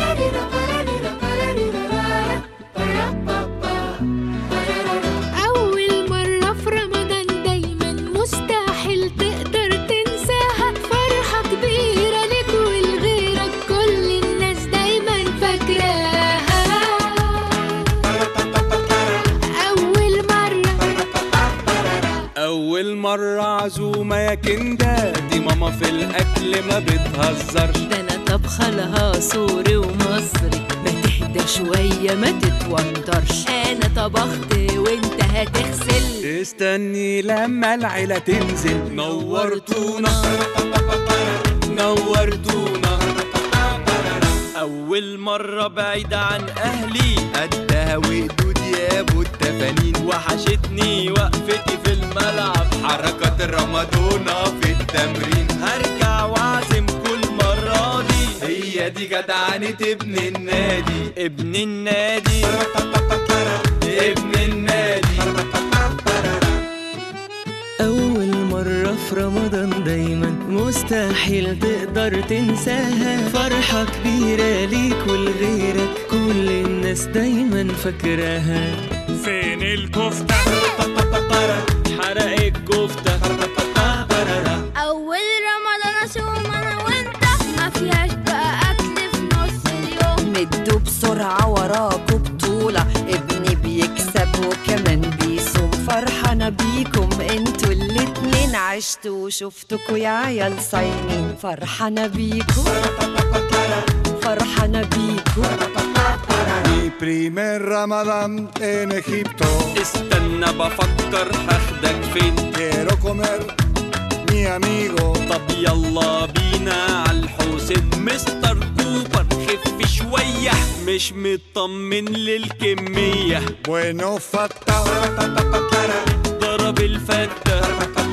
أول مرة في رمضان دايما مستحيل تقدر تنساها فرحة كبيرة لك ولغيرك كل الناس دايما فاكراها أول مرة أول مرة عزومة يا كندا دي ماما في الأكل ما بتهزرش ده انا طبخه لها سوري ومصري ما تهدى شويه ما تتوترش انا طبخت وانت هتغسل استني لما العيلة تنزل نورتونا نورتونا أول مرة بعيد عن أهلي قدها وقدود يا أبو التفانين وحشتني وقفتي في الملعب حركات رمضونا في التمرين هرجع وأعزم كل مرة دي هي دي جدعنة ابن النادي ابن النادي ابن النادي أول مرة في رمضان دايما مستحيل تقدر تنساها فرحة كبيرة ليك ولغيرك كل الناس دايما فاكراها فين الكفتة حرق الكفتة أول رمضان أصوم أنا وأنت ما فيهاش بقى أكل في نص اليوم مدوا بسرعة وراكوا بطولة ابني بيكسب وكمان بيصوم فرحانة بيكم انتوا الاتنين عشتوا وشفتكوا يا عيال صايمين فرحانة بيكم فرحانة بيكم Mi primer Ramadán en Egipto. استنى بفكر هاخدك فين Quiero comer mi amigo. طب يلا بينا عالحسين مستر كوبر خف شوية مش مطمن للكمية Bueno, fata. ضرب الفتة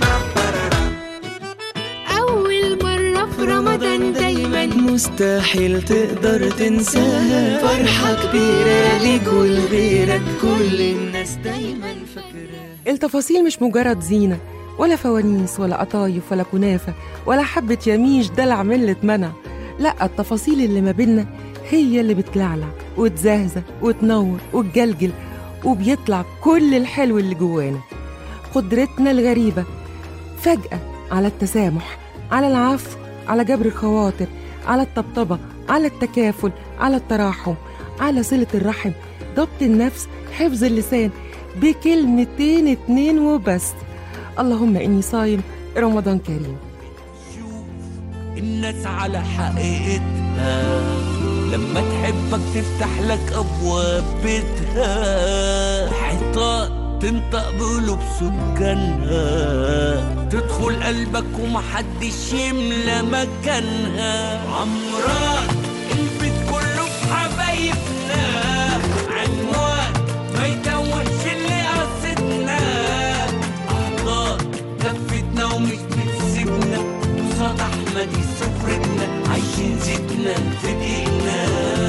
أول مرة في رمضان دايما مستحيل تقدر تنساها فرحة كبيرة ليك ولغيرك كل الناس دايما فاكراها التفاصيل مش مجرد زينة ولا فوانيس ولا قطايف ولا كنافة ولا حبة يميش دلع ملة منع لا التفاصيل اللي ما بينا هي اللي بتلعلع وتزهزه وتنور وتجلجل وبيطلع كل الحلو اللي جوانا قدرتنا الغريبة فجأة على التسامح على العفو على جبر الخواطر على الطبطبة على التكافل على التراحم على صلة الرحم ضبط النفس حفظ اللسان بكلمتين اتنين وبس اللهم إني صايم رمضان كريم الناس على حقيقتها لما تحبك تفتح لك ابواب بيتها حيطان تنطق بقلوب سكانها تدخل قلبك ومحدش يملى مكانها عمران البيت كله بحبايبنا عنوان ما يتوهش اللي قصدنا احضان كفتنا ومش بتسيبنا قصاد احمد سفرتنا عايشين زيتنا في دقيقنا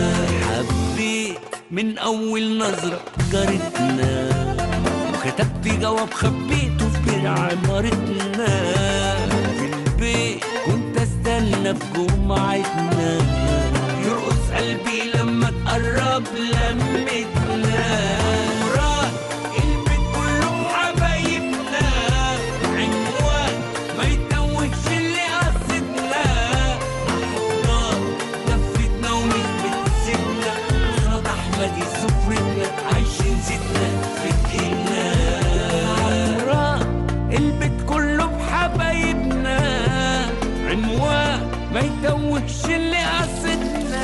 حبيت من اول نظره جارتنا وكتبت جواب خبيته في بير عمارتنا في البيت كنت استنى في جمعتنا يرقص قلبي لما تقرب لمتنا مراد البيت كله حبايبنا عنوان ما يتوهش اللي قصدنا احضان لفتنا ومش بتسيبنا قصاد احمد سفرتنا عايشين زيتنا في دقيقنا عمران البيت كله بحبايبنا عنوان ما يتوهش اللي قصدنا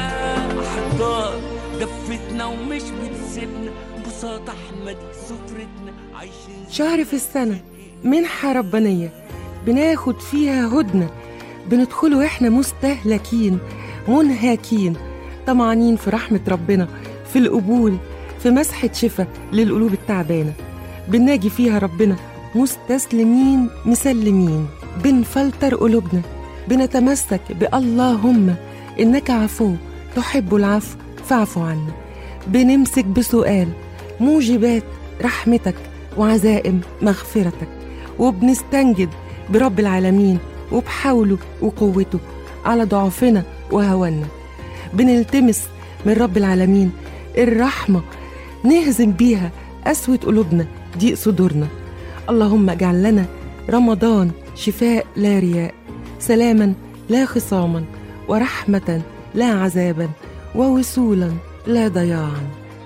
احضان دفتنا ومش بتسيبنا بساط احمد سفرتنا عايشين شهر في السنة منحة ربانية بناخد فيها هدنة بندخله واحنا مستهلكين منهاكين طمعانين في رحمة ربنا في القبول في مسحة شفا للقلوب التعبانة بنناجي فيها ربنا مستسلمين مسلمين بنفلتر قلوبنا بنتمسك باللهم إنك عفو تحب العفو فاعفو عنا بنمسك بسؤال موجبات رحمتك وعزائم مغفرتك وبنستنجد برب العالمين وبحوله وقوته على ضعفنا وهوانا بنلتمس من رب العالمين الرحمة نهزم بيها قسوة قلوبنا ضيق صدورنا اللهم اجعل لنا رمضان شفاء لا رياء سلاما لا خصاما ورحمة لا عذابا ووصولا لا ضياعا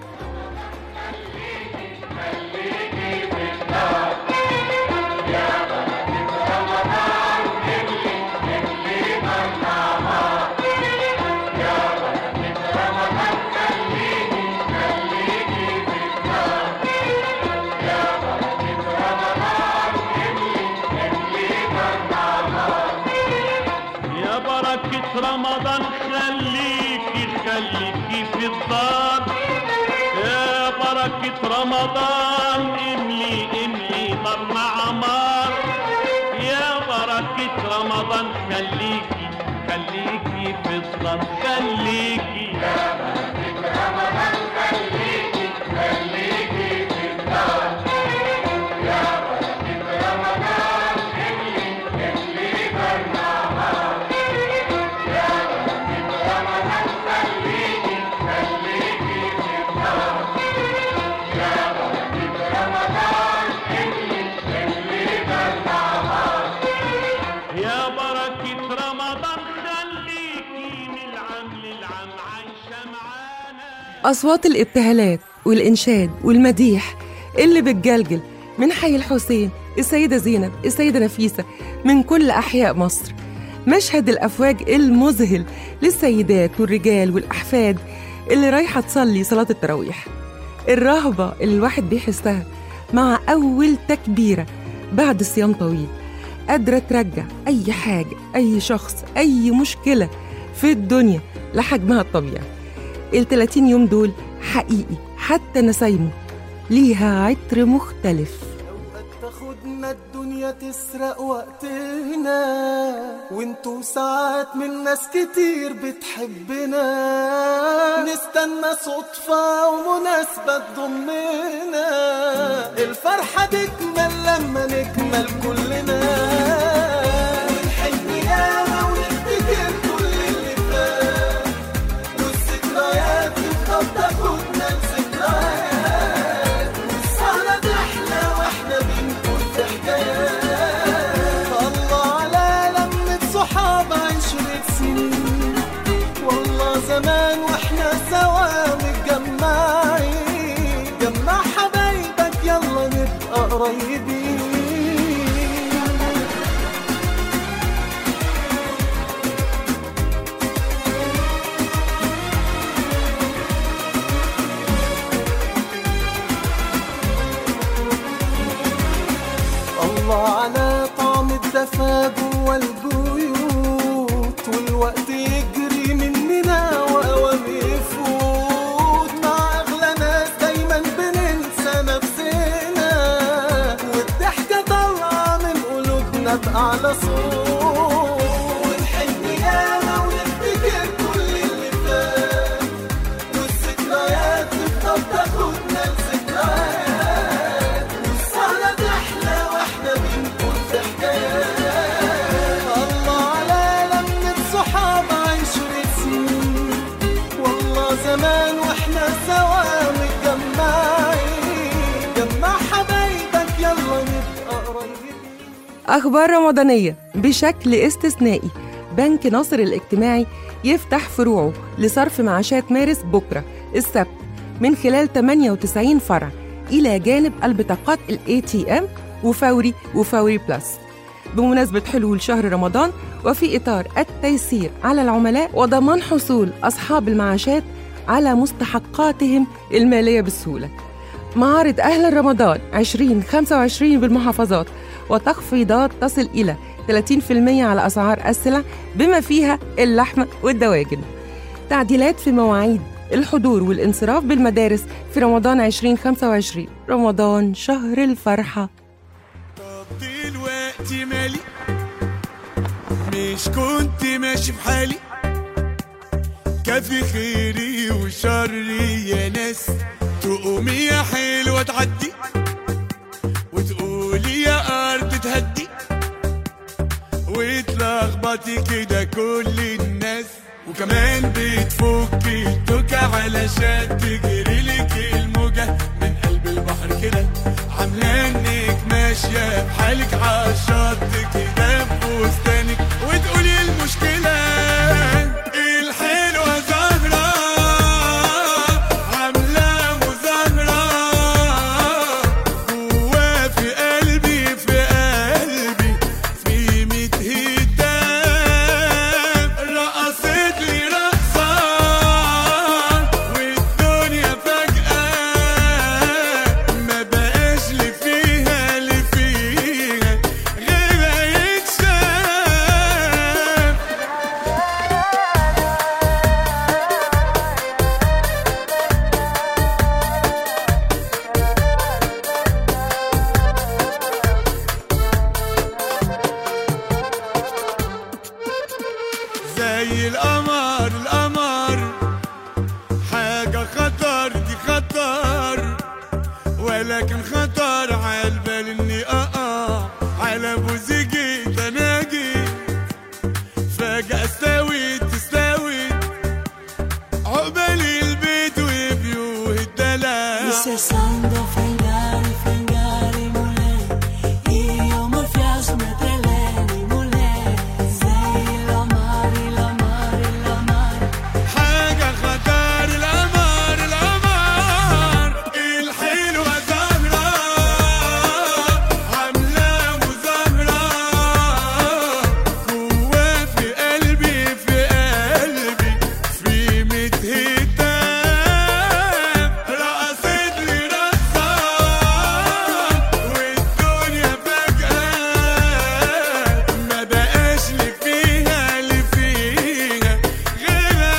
يا بركة رمضان خليكي خليكي في الدار يا بركة رمضان املي املي ضرنا عمار يا بركة رمضان خليكي خليكي في الدار خليكي يا بركة رمضان خليكي خليكي في الدار يا بركة رمضان املي املي ضرنا عمار يا بركة رمضان خليكي خليكي في الدار يا بركة رمضان املي املي ضرنا عمار يا بركة رمضان خليكي من العام للعام عايشة معانا أصوات الابتهالات والإنشاد والمديح اللي بتجلجل من حي الحسين السيدة زينب السيدة نفيسة من كل أحياء مصر مشهد الأفواج المذهل للسيدات والرجال والأحفاد اللي رايحة تصلي صلاة التراويح الرهبة اللي الواحد بيحسها مع أول تكبيرة بعد صيام طويل قادرة ترجع أي حاجة أي شخص أي مشكلة في الدنيا لحجمها الطبيعي ال 30 يوم دول حقيقي حتى نسايمه ليها عطر مختلف تاخدنا الدنيا تسرق وقتنا وانتوا ساعات من ناس كتير بتحبنا نستنى صدفة ومناسبة تضمنا الفرحة تكمل لما نكمل كلنا ونحن ياما ونفتكر كل اللي فات الله على طعم الدفا جوا البيوت والوقت يجري مننا وأوام يفوت مع أغلى ناس دايما بننسى نفسنا والضحكة طالعة من قلوبنا بأعلى صوت ونحن ياما ونفتكر كل اللي فات والذكريات تفضل تاخدنا لذكريات والسهرة تحلى واحنا بنكون في حكايات الله على لمة صحاب عشرة سنين والله زمان واحنا سوا متجمعين جمع حبايبك يلا نبقى قريبين أخبار رمضانية بشكل استثنائي بنك ناصر الاجتماعي يفتح فروعه لصرف معاشات مارس بكرة السبت من خلال 98 فرع إلى جانب البطاقات ال ATM وفوري وفوري بلس بمناسبة حلول شهر رمضان وفي إطار التيسير على العملاء وضمان حصول أصحاب المعاشات على مستحقاتهم المالية بسهولة معارض أهل رمضان 2025 بالمحافظات وتخفيضات تصل إلى 30% على أسعار السلع بما فيها اللحمة والدواجن تعديلات في مواعيد الحضور والانصراف بالمدارس في رمضان 2025 رمضان شهر الفرحة دلوقتي مالي مش كنت ماشي في حالي كافي خيري وشري يا ناس تقومي يا حلوة تعدي وتقولي يا أرض تهدي وتلخبطي كده كل الناس وكمان بتفكي التوكة علشان تجري لك الموجة من قلب البحر كده عاملة انك ماشية بحالك عالشط كده بفستانك وتقولي المشكلة الحلوة زهرة عاملة مظاهرة جوا في قلبي في قلبي في ميت هتام رقصت لي رقصة والدنيا فجأة ما بقاش لي فيها اللي فيها غيرها يتشاف زي القمر القمر حاجة خطر دي خطر ولكن خطر عالبال اني اقع على بوزيجي تناجي فجأة استويت استويت عقبالي البيت وبيوه الدلع cessando frangare, frangare, mulher Io mi fiasco, me treleni, mulher Sei l'amare, l'amare, l'amare حاجة خطر القمر القمر الحلوة زهرة عاملة مظاهرة جوا في قلبي في قلبي في ميت هتام رقصت لي رقصة والدنيا فجأة ما بقاش لي فيها اللي فيها غيرها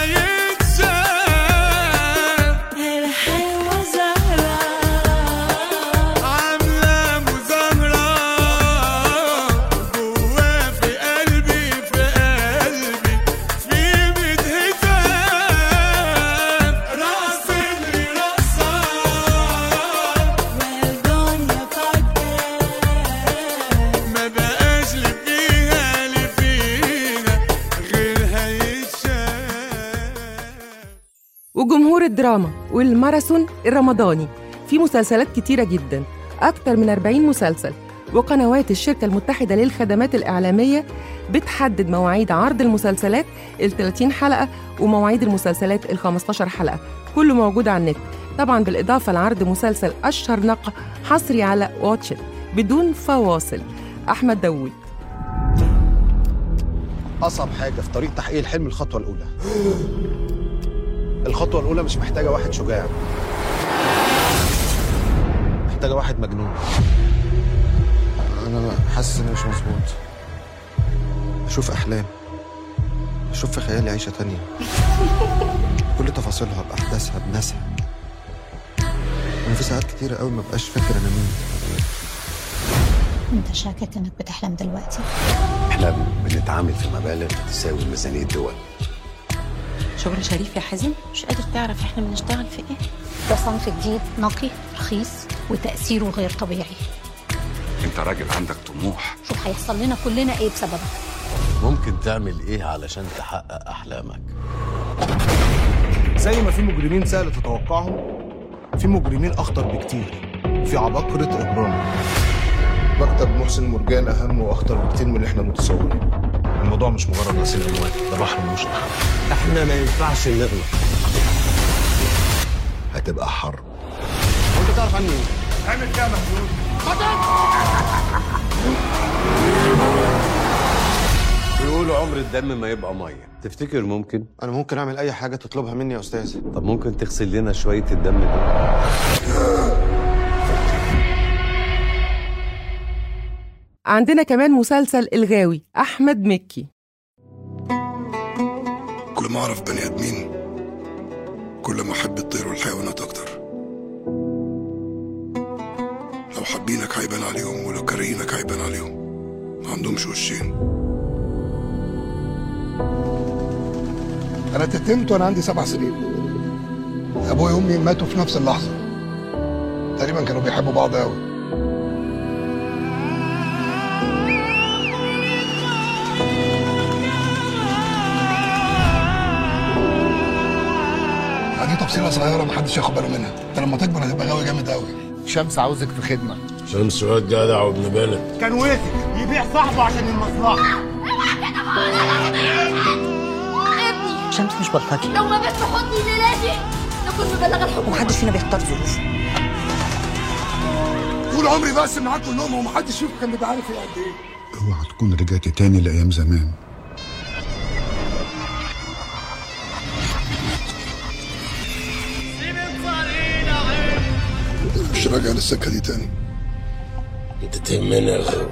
يتشاف الحلوة زهرة عاملة مظاهرة جوا في قلبي في قلبي في ميت هتام رقصت لي رقصة والدنيا ما بقاش لي فيها اللي فيها غيرها يتشاف وجمهور الدراما والماراثون الرمضاني في مسلسلات كتيرة جدا أكتر من 40 مسلسل وقنوات الشركة المتحدة للخدمات الإعلامية بتحدد مواعيد عرض المسلسلات ال 30 حلقة ومواعيد المسلسلات ال 15 حلقة كله موجود على النت طبعا بالإضافة لعرض مسلسل الشرنقة حصري على واتشت بدون فواصل أحمد داوود أصعب حاجة في طريق تحقيق الحلم الخطوة الأولى الخطوة الأولى مش محتاجة واحد شجاع محتاجة واحد مجنون انا حاسس اني مش مظبوط بشوف احلام بشوف في خيالي عيشه تانية كل تفاصيلها باحداثها بناسها انا في ساعات كتيره قوي ما بقاش فاكر انا مين انت شاكك انك بتحلم دلوقتي احنا بنتعامل في مبالغ تساوي ميزانية دول شغل شريف يا حازم مش قادر تعرف احنا بنشتغل في ايه ده صنف جديد نقي رخيص وتأثيره غير طبيعي انت راجل عندك طموح شوف هيحصل لنا كلنا ايه بسببك ممكن تعمل ايه علشان تحقق احلامك زي ما في مجرمين سهل تتوقعهم في مجرمين اخطر بكتير في عباقرة اجرام مكتب محسن مرجان اهم واخطر بكتير من اللي احنا متصورين الموضوع مش مجرد غسيل اموال ده بحر ملوش اخر احنا ما ينفعش نغلط هتبقى حرب وانت تعرف عني ايه؟ اعمل كده محمود بيقولوا عمر الدم ما يبقى ميه تفتكر ممكن انا ممكن اعمل اي حاجه تطلبها مني يا استاذ طب ممكن تغسل لنا شويه الدم ده عندنا كمان مسلسل الغاوي أحمد مكي كل ما اعرف بني ادمين كل ما احب الطير والحيوانات اكتر لو حابينك هيبان عليهم ولو كارهينك هيبان عليهم ما عندهمش وشين انا تتمت وانا عندي سبع سنين ابويا وامي ماتوا في نفس اللحظه تقريبا كانوا بيحبوا بعض قوي دي تفصيله صغيره محدش ياخد باله منها انت لما تكبر هتبقى غاوي جامد قوي شمس عاوزك في خدمه شمس واد جدع وابن بلد كان وافق يبيع صاحبه عشان المصلحه ابني شمس مش بلطجي لو ما بس حضني ليلاتي نكون مبلغ الحكومة ومحدش فينا بيختار ظروفه طول عمري بقسم معاك كلهم ومحدش فيكم كان بيبقى عارف ايه قد ايه اوعى تكون رجعت تاني لايام زمان مش راجع للسكه دي تاني انت تهمني يا غاوي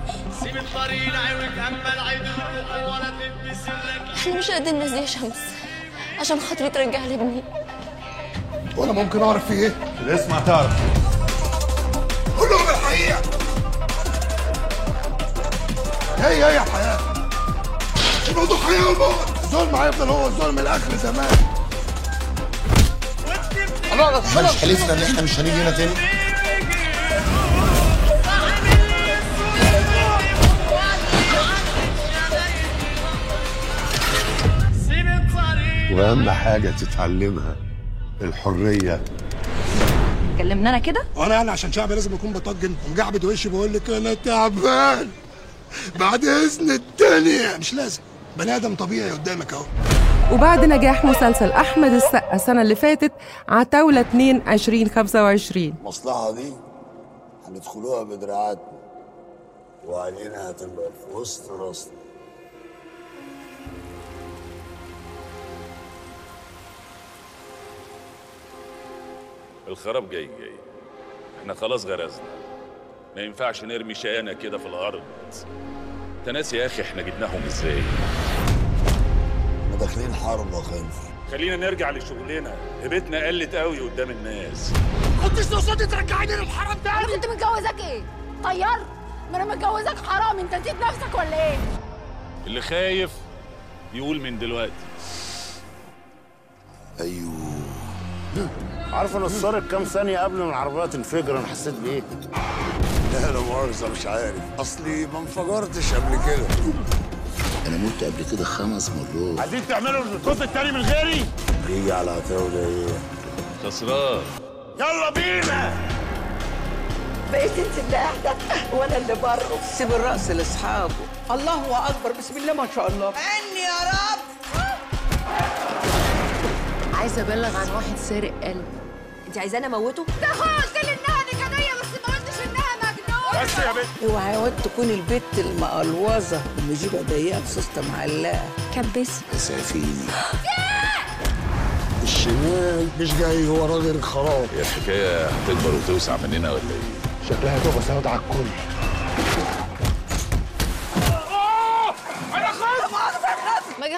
احنا مش قد الناس دي يا شمس عشان خاطري ترجع لي ابني وانا ممكن اعرف في ايه الاسم هتعرف قول لهم الحقيقه هي هي الحياه الموضوع حياه وموت الظلم هيفضل هو الظلم لاخر زمان احنا مش حلفنا ان احنا مش هنيجي هنا تاني واهم حاجه تتعلمها الحريه كلمنا انا كده وانا يعني عشان شعبي لازم اكون بطجن ومجعبد وشي بقول لك انا تعبان بعد اذن الدنيا مش لازم بني ادم طبيعي قدامك اهو وبعد نجاح مسلسل أحمد السقا السنة اللي فاتت عتاولة 2 2025 المصلحة دي هندخلوها بدراعاتنا وعينينا هتبقى في وسط راسنا الخراب جاي جاي احنا خلاص غرزنا ما ينفعش نرمي شقانا كده في الارض انت ناسي يا اخي احنا جبناهم ازاي احنا داخلين حرب يا خنفي خلينا نرجع لشغلنا هيبتنا قلت قوي قدام الناس كنتش تقصدي ترجعيني للحرام ده انا كنت متجوزاك ايه؟ طيار؟ ما انا متجوزاك حرام انت نسيت نفسك ولا ايه؟ اللي خايف يقول من دلوقتي ايوه عارف انا السارق كام ثانيه قبل ما العربيه تنفجر انا حسيت بايه لا لا مؤاخذه مش عارف اصلي ما انفجرتش قبل كده انا مت قبل كده خمس مرات عايزين تعملوا الجزء التاني من غيري يجي على عتاوله ايه خسران يلا بينا بقيت انت اللي قاعده وانا اللي بره سيب الراس لاصحابه الله اكبر بسم الله ما شاء الله اني يا رب عايزه ابلغ عن واحد سارق قلب انت عايزاني اموته ده هو قلت لي انها نكديه بس ما قلتش انها مجنونه بس يا بنت اوعى يا واد تكون البت المقلوظه اللي جيبها ضيقه بسوسته معلقه كبسي اسعفيني الشمال مش جاي هو راجل خراب هي الحكايه هتكبر وتوسع مننا ولا ايه شكلها هتبقى سود على الكل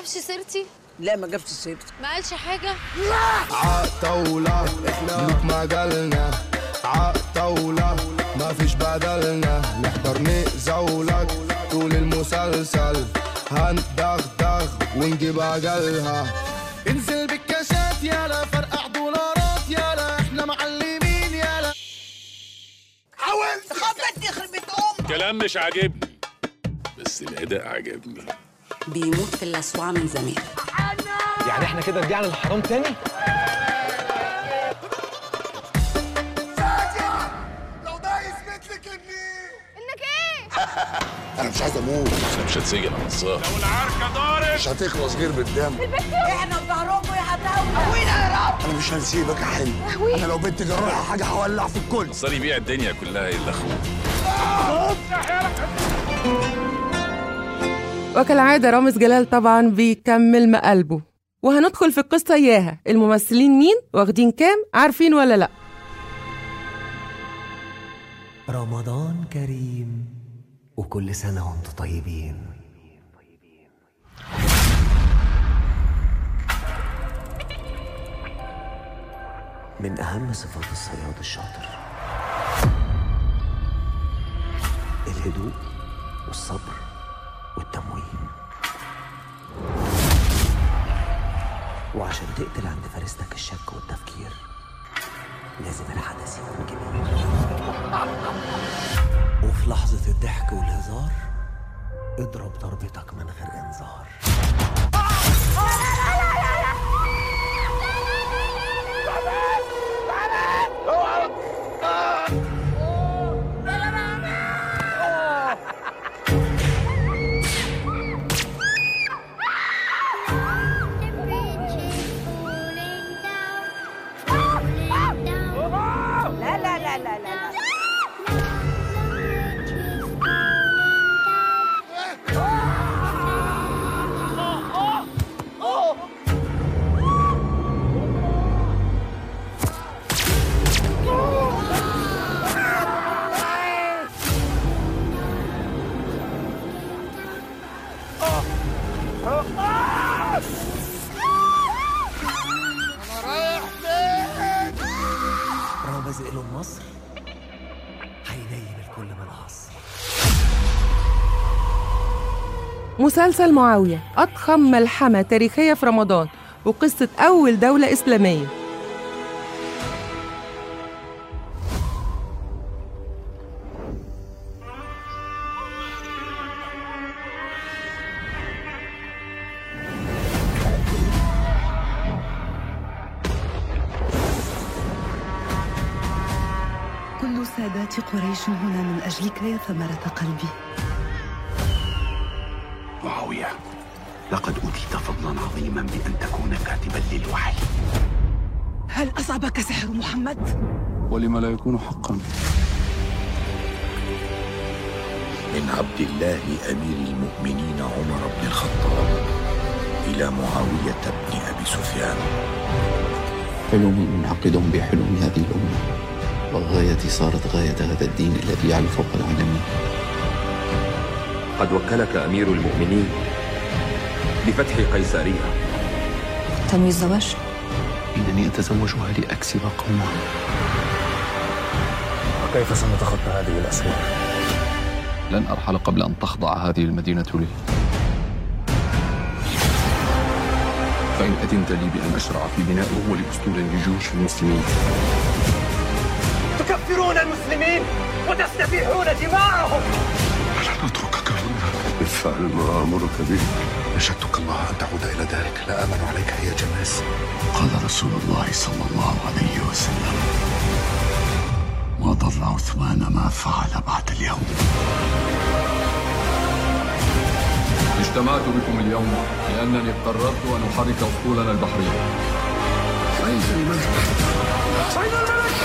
جابش سيرتي لا ما جابش سيرتي ما قالش حاجه عطولة ملوك مجالنا عطولة ما فيش بدلنا نحضر نزولك طول المسلسل هندغدغ ونجيب اجلها انزل بالكاشات يالا فرقع دولارات يالا احنا معلمين يالا حاولت خبط يخرب بيت امك كلام مش عاجبني بس الاداء عجبني بيموت في اللسوعة من زمان يعني احنا كده رجعنا للحرام تاني لو ده يثبت لك اني انك ايه انا مش عايز اموت انا مش هتسجن يا نصار العركة دارت مش هتخلص غير بالدم احنا في ظهركم يا هتاوي قوينا يا رب انا مش هنسيبك يا حلو انا لو بنت جراحة حاجة هولع في الكل نصار يبيع الدنيا كلها الا اخوه وكالعادة رامز جلال طبعا بيكمل مقلبه وهندخل في القصة إياها الممثلين مين واخدين كام عارفين ولا لأ رمضان كريم وكل سنة وانتم طيبين من أهم صفات الصياد الشاطر الهدوء والصبر والتموين وعشان تقتل عند فريستك الشك والتفكير لازم الحدث يكون كبير وفي لحظة الضحك والهزار اضرب ضربتك من غير انذار لا لا لا لا لا رامز إيلون مصر هينيم الكل من العصر مسلسل معاوية أضخم ملحمة تاريخية في رمضان وقصة أول دولة إسلامية كل سادات قريش هنا من أجلك يا ثمرة قلبي معاوية لقد أوتيت فضلا عظيما بأن تكون كاتبا للوحي هل أصابك سحر محمد؟ ولم لا يكون حقا من عبد الله أمير المؤمنين عمر بن الخطاب إلى معاوية بن أبي سفيان حلم منعقد بحلم هذه الأمة وغايتي صارت غاية هذا الدين الذي يعلو فوق العالمين قد وكلك أمير المؤمنين بفتح قيسارية تنوي الزواج؟ إنني أتزوجها لأكسب قومها وكيف سنتخطى هذه الأسرار؟ لن أرحل قبل أن تخضع هذه المدينة لي فإن أذنت لي بأن أشرع في بناء أول أسطول لجيوش المسلمين تكفرون المسلمين وتستبيحون دماءهم لن أتركك هنا افعل ما أمرك به نشدتك الله أن تعود إلى ذلك لا أمن عليك يا جماس قال رسول الله صلى الله عليه وسلم ما ضر عثمان ما فعل بعد اليوم اجتمعت بكم اليوم لأنني قررت أن أحرك أسطولنا البحري أين الملك؟ أين الملك؟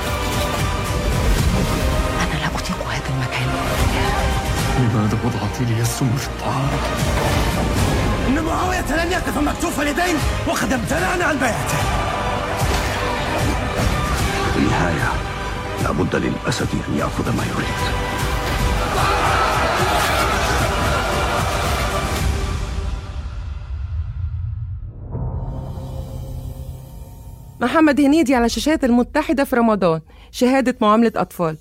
أنا لا أطيق هذا المكان لماذا وضعت لي السم في الطعام؟ إن معاوية لن يقف مكتوف اليدين وقد امتنعنا عن بيعته في النهاية لابد للأسد أن يأخذ ما يريد محمد هنيدي على شاشات المتحدة في رمضان شهادة معاملة أطفال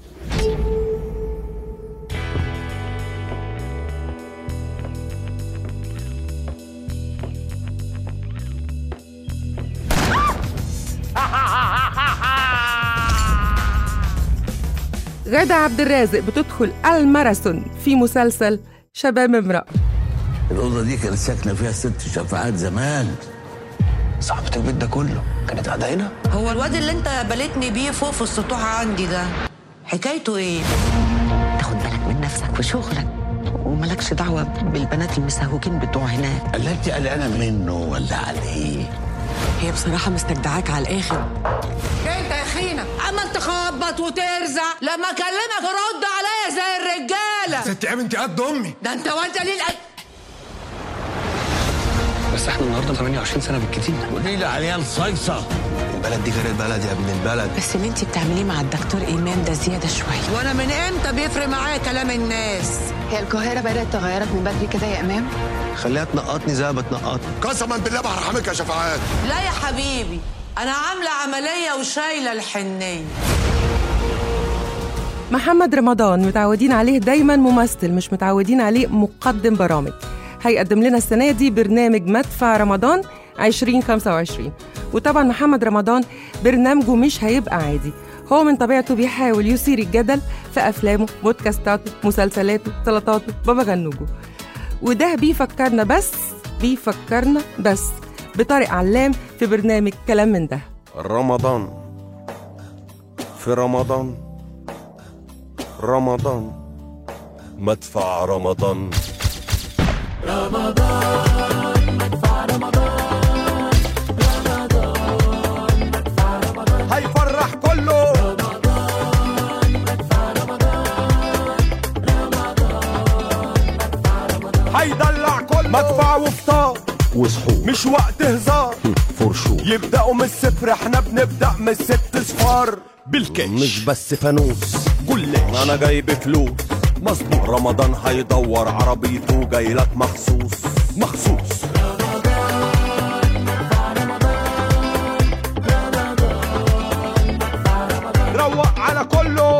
غادة عبد الرازق بتدخل الماراثون في مسلسل شباب امرأة الأوضة دي كانت ساكنة فيها ست شفاعات زمان صاحبة البيت ده كله كانت قاعدة هنا هو الواد اللي انت بلتني بيه فوق في السطوح عندي ده حكايته ايه؟ تاخد بالك من نفسك وشغلك وملكش دعوة بالبنات المسهوكين بتوع هناك اللي انت قلقانة منه ولا عليه هي بصراحة مستجدعاك على الآخر انت يا خينا عمال تخبط وترزع لما اكلمك رد عليا زي الرجاله ست عم انت قد امي ده انت وانت ليه الأ- بس احنا النهارده 28 سنة بالكتير قولي لي عيال صيصة البلد دي غير البلد يا ابن البلد بس اللي انت بتعمليه مع الدكتور إمام ده زيادة شوية وانا من امتى بيفرق معايا كلام الناس هي القاهرة بدأت تغيرك من بدري كده يا إمام؟ خليها تنقطني زي ما بتنقطني قسما بالله ما هرحمك يا شفاعات لا يا حبيبي انا عامله عمليه وشايله الحنيه محمد رمضان متعودين عليه دايما ممثل مش متعودين عليه مقدم برامج هيقدم لنا السنة دي برنامج مدفع رمضان 2025 وطبعا محمد رمضان برنامجه مش هيبقى عادي هو من طبيعته بيحاول يثير الجدل في أفلامه بودكاستاته مسلسلاته سلطاته بابا غنوجه وده بيفكرنا بس بيفكرنا بس بطارق علام في برنامج كلام من ده رمضان في رمضان رمضان مدفع رمضان هيفرح كله هيدلع كله مدفع وفطار وسحور مش وقت هزار فرشور يبدأوا من الصفر احنا بنبدأ من الست صفار بالكاش مش بس فانوس جلاش انا جايب فلوس مظبوط رمضان هيدور عربيته جاي لك مخصوص مخصوص روق على كله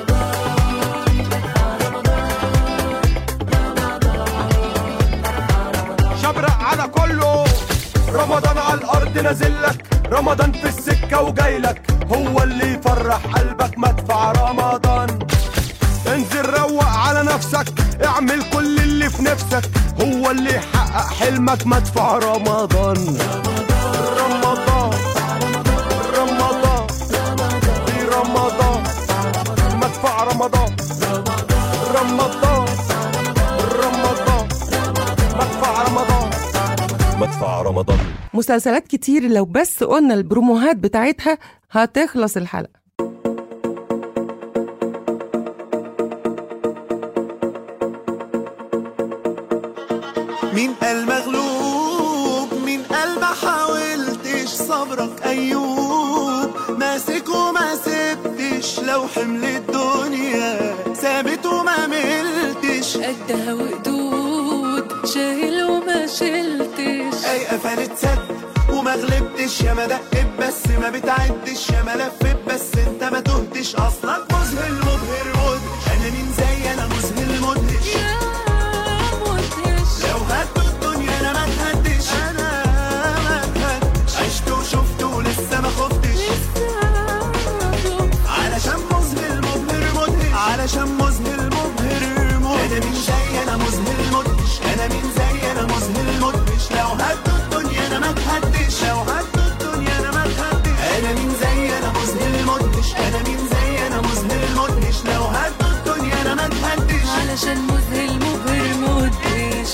شبرق على كله رمضان على الارض نازلك رمضان في السكه وجايلك هو اللي يفرح قلبك مدفع رمضان انزل روق على نفسك اعمل كل اللي في نفسك هو اللي يحقق حلمك مدفع رمضان رمضان رمضان في رمضان مدفع رمضان رمضان رمضان مدفع رمضان مدفع رمضان مسلسلات كتير لو بس قلنا البروموهات بتاعتها هتخلص الحلقة مين قال مغلوب مين قال ما حاولتش صبرك ايوب ماسك وما سبتش لو حمل الدنيا ثابت وما ملتش قدها وقدود شايل وما شلتش اي قفلت سد وما غلبتش يا ما دقت بس ما بتعدش يا ما لفت بس انت ما تهتش اصلك مذهل مبهر مدهش انا مين زي انا مذهل مدهش لو هدوا الدنيا انا ما اتهدش انا ما اتهدش عشت وشفت ولسه ما خفتش علشان مذهل مبهر مدهش علشان مذهل مبهر مدهش انا مين زي انا مذهل مدهش انا مين زي انا مذهل مدهش لو هدوا الدنيا انا ما اتهدش لو هدوا الدنيا انا ما اتهدش انا مين زي انا مذهل مدهش انا مين زي انا مذهل مدهش لو هدوا الدنيا انا ما اتهدش علشان مذهل مبهر مدهش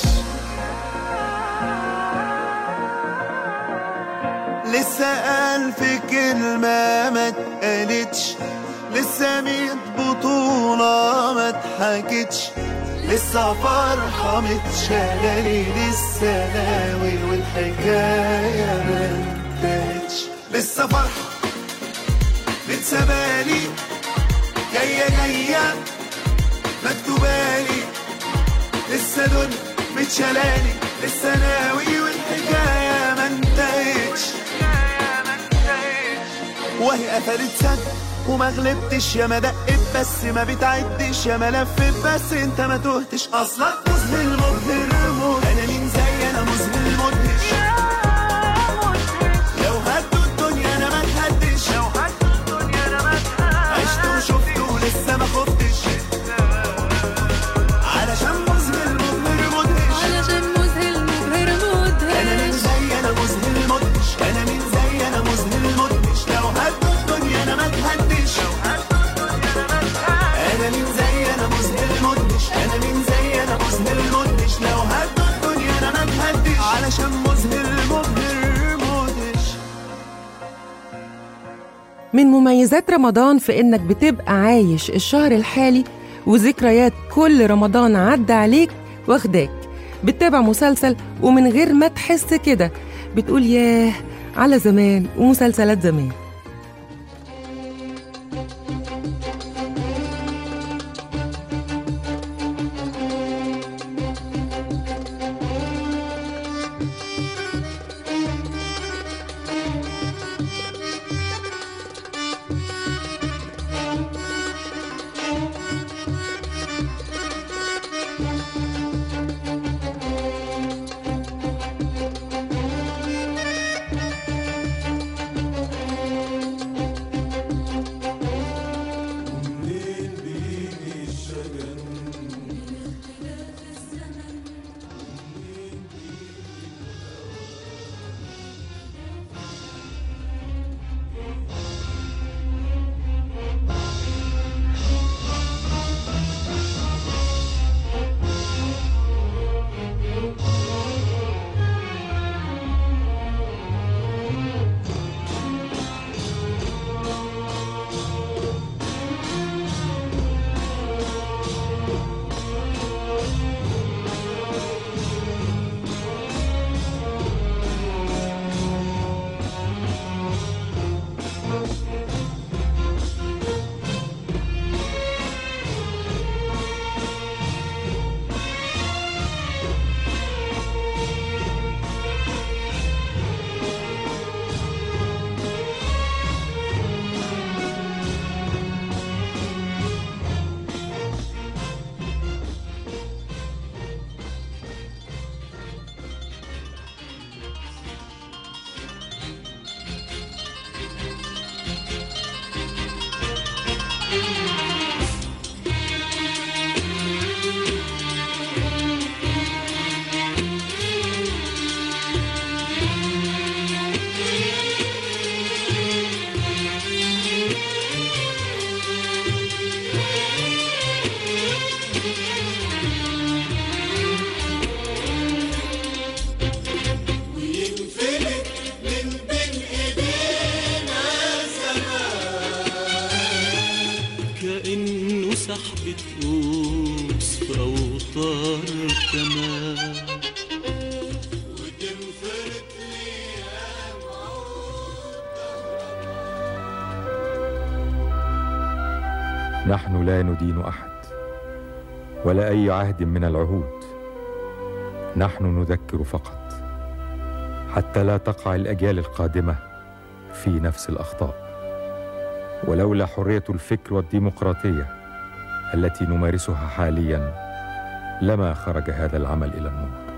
لسه ألف كلمة ما اتقالتش لسه ميت بطولة ما اتحكتش لسه فرحة متشالة لسه ناوي والحكاية ما انتهتش لسه فرحة متسابالي جاية جاية مكتوبالي لسه دنيا متشالالي لسه ناوي والحكاية ما انتهتش وهي قفلت سد وما غلبتش يا ما دقت بس ما بتعدش يا ما لفت بس انت ما تهتش اصلك مذهل مبهر موت انا مين زي انا مذهل مدهش لو هدوا الدنيا انا ما اتهدش لو هدوا الدنيا انا ما اتهدش عشت وشفت ولسه ما خفتش علشان مذهل مبهر مدهش علشان مذهل مبهر مدهش انا مين زي انا مذهل مدهش انا مين زي انا مذهل مدهش لو هدوا الدنيا انا ما اتهدش انا مين زي انا مذهل مدهش انا مين زي انا مذهل مدهش لو هدوا الدنيا انا ما اتهدش علشان مذهل مبهر مدهش من مميزات رمضان في إنك بتبقى عايش الشهر الحالي وذكريات كل رمضان عدى عليك واخداك بتتابع مسلسل ومن غير ما تحس كده بتقول ياه على زمان ومسلسلات زمان وينفلت من بين ايدينا زمان كأنه سحبة قوس في أوتار كمان وتنفرد نحن لا ندين احد ولا اي عهد من العهود نحن نذكر فقط حتى لا تقع الاجيال القادمه في نفس الاخطاء ولولا حريه الفكر والديمقراطيه التي نمارسها حاليا لما خرج هذا العمل الى النور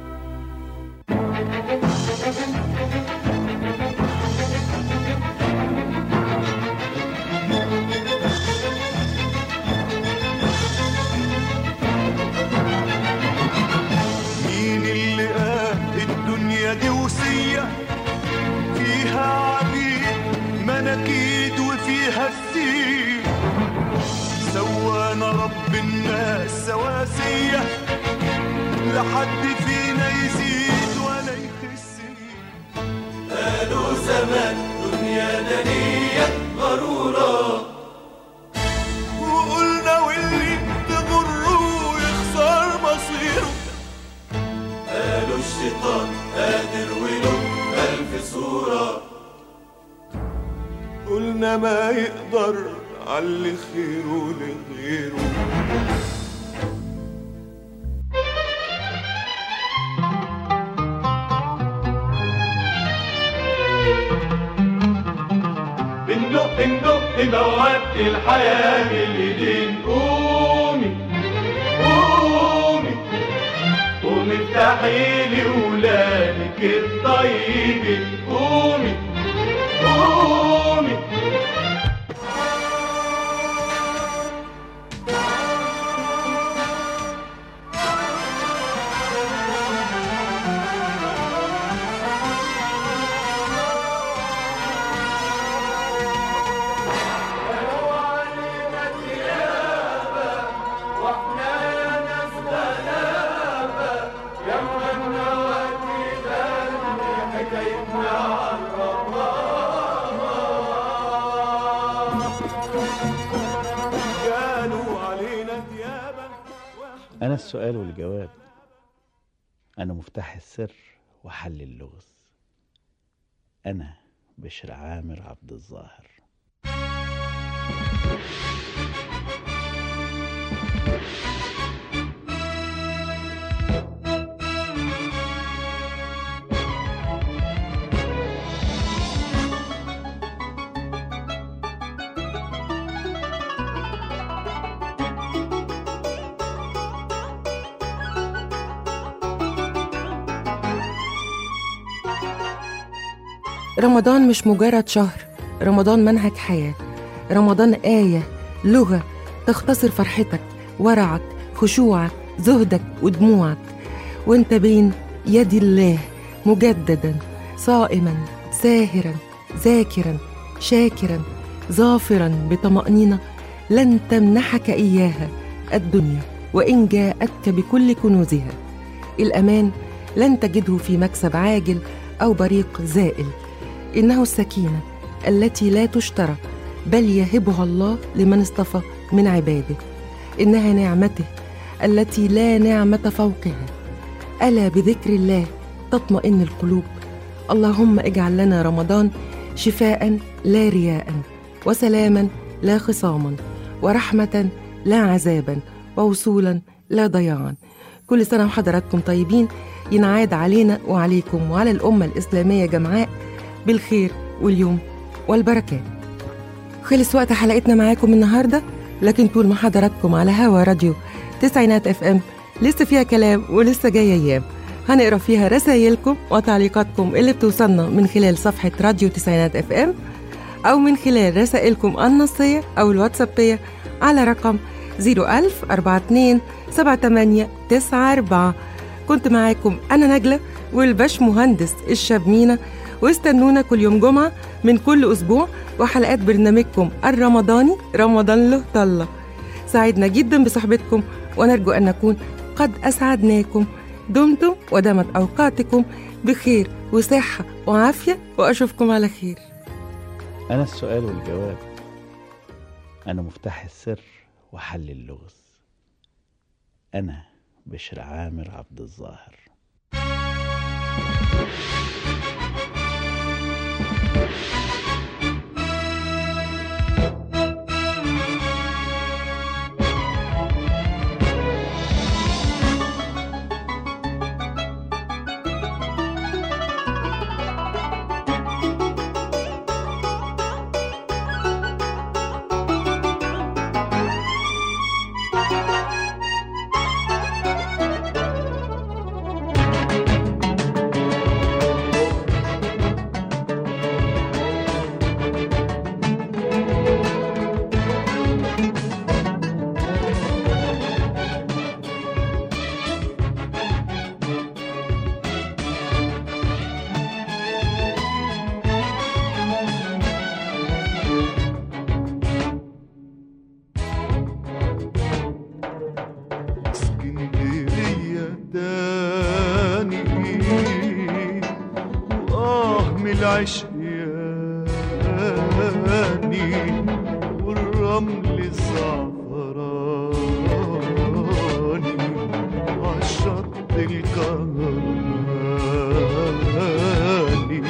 مين اللي قال الدنيا دي وصية فيها عبيد مناكيد وفيها السين سوانا رب الناس سواسية لحد فينا يزيد ولا يخس قالوا زمان دنيا دنية غرورة وقلنا واللي تغره يخسر مصيره قالوا الشيطان قادر وله ألف صورة قلنا ما يقدر على خيره لغيره موت الحياة بالايدين قومي قومي قومي افتحي لي ولادك الطيبين قومي قومي قالوا علينا ديابة أنا السؤال والجواب أنا مفتاح السر وحل اللغز أنا بشر عامر عبد الظاهر رمضان مش مجرد شهر رمضان منهج حياة رمضان آية لغة تختصر فرحتك ورعك خشوعك زهدك ودموعك وانت بين يد الله مجددا صائما ساهرا ذاكرا شاكرا ظافرا بطمأنينة لن تمنحك إياها الدنيا وإن جاءتك بكل كنوزها الأمان لن تجده في مكسب عاجل أو بريق زائل إنه السكينة التي لا تشترى بل يهبها الله لمن اصطفى من عباده إنها نعمته التي لا نعمة فوقها ألا بذكر الله تطمئن القلوب اللهم اجعل لنا رمضان شفاء لا رياء وسلاما لا خصاما ورحمة لا عذابا ووصولا لا ضياعا كل سنة وحضراتكم طيبين ينعاد علينا وعليكم وعلى الأمة الإسلامية جمعاء بالخير واليوم والبركات خلص وقت حلقتنا معاكم النهاردة لكن طول ما حضراتكم على هوا راديو تسعينات اف ام لسه فيها كلام ولسه جاية أيام هنقرا فيها رسايلكم وتعليقاتكم اللي بتوصلنا من خلال صفحة راديو تسعينات اف ام أو من خلال رسائلكم النصية أو الواتسابية على رقم 01000 42 78 94 كنت معاكم أنا نجلة والباش مهندس الشاب مينا واستنونا كل يوم جمعة من كل أسبوع وحلقات برنامجكم الرمضاني رمضان له طلة سعدنا جدا بصحبتكم ونرجو أن نكون قد أسعدناكم دمتم ودامت أوقاتكم بخير وصحة وعافية وأشوفكم على خير أنا السؤال والجواب أنا مفتاح السر وحل اللغز أنا بشر عامر عبد الظاهر اسكندرية تاني وآه من العشياني والرمل الزعفراني عالشط الكهرباني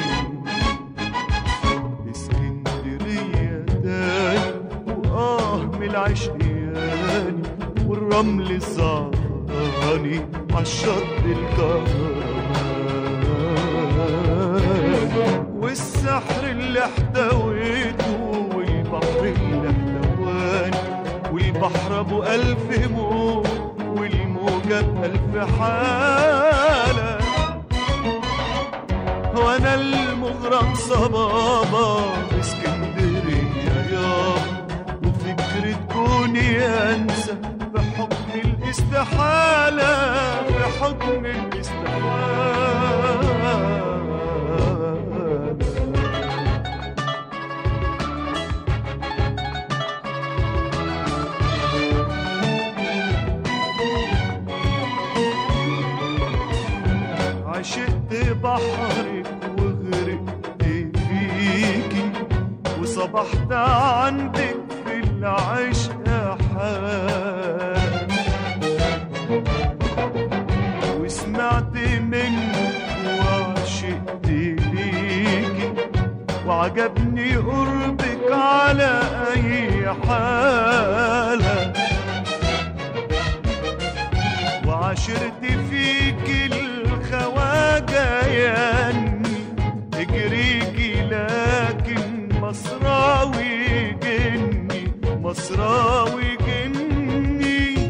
اسكندرية تاني وآه من العشياني والرمل الزعفراني عالشط الكهرباني والسحر اللي احتويته والبحر الأهلواني والبحر أبو ألف موج والموجة بألف حالة وأنا المغرم صبابة في اسكندرية يابا وفكرة كوني أنسى في حكم الاستحالة في حكم الاستحالة عشقت بحرك وغرقت فيكي وصبحت عندك في العشق حال وسمعت منك وعشقت ليكي وعجبني قربك على أي حالة وعشرت فيك الخواجة ياني تجريكي لكن مصراوي جني مصراوي جني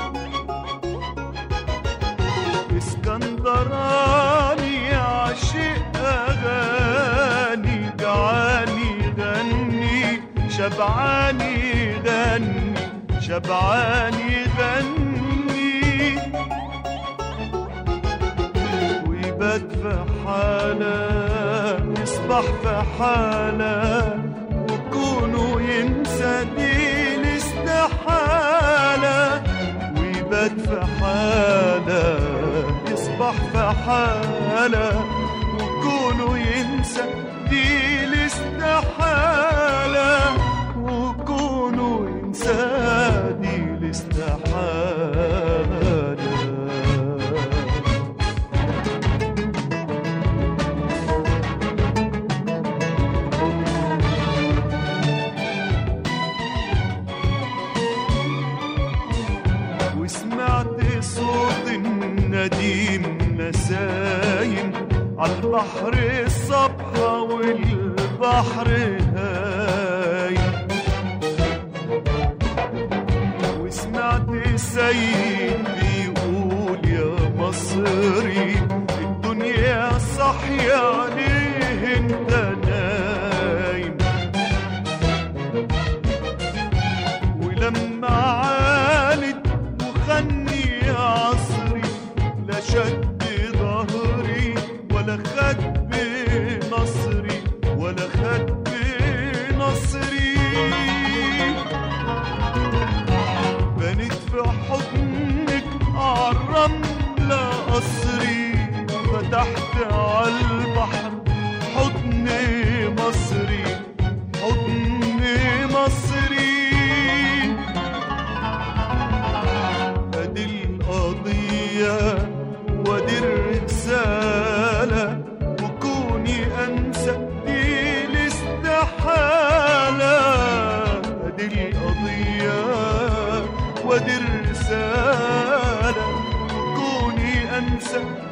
اسكندراني عاشق اغاني جعاني غني شبعاني غني شبعاني غني ويبات في حالة يصبح في حالة وكونه ينسى دي الاستحالة ويبات في حالة يصبح في حالة وكونه ينسى دي الاستحالة وكونه ينسى دي الاستحالة وسمعت صوت النديم نسايم عالبحر الصبحة والبحر هايم وسمعت سيد بيقول يا مصري الدنيا صحية ليه انت نايم ولما عانت وخني عصري لا شد ظهري ولا خد بنصري ولا خد بنصري بنت في حضنك عالرملة قصري فتحت عالبحر حضن مصري حضن مصري ادي القضية وادي الرسالة وكوني انسى دي الاستحالة ادي القضية وادي الرسالة وكوني انسى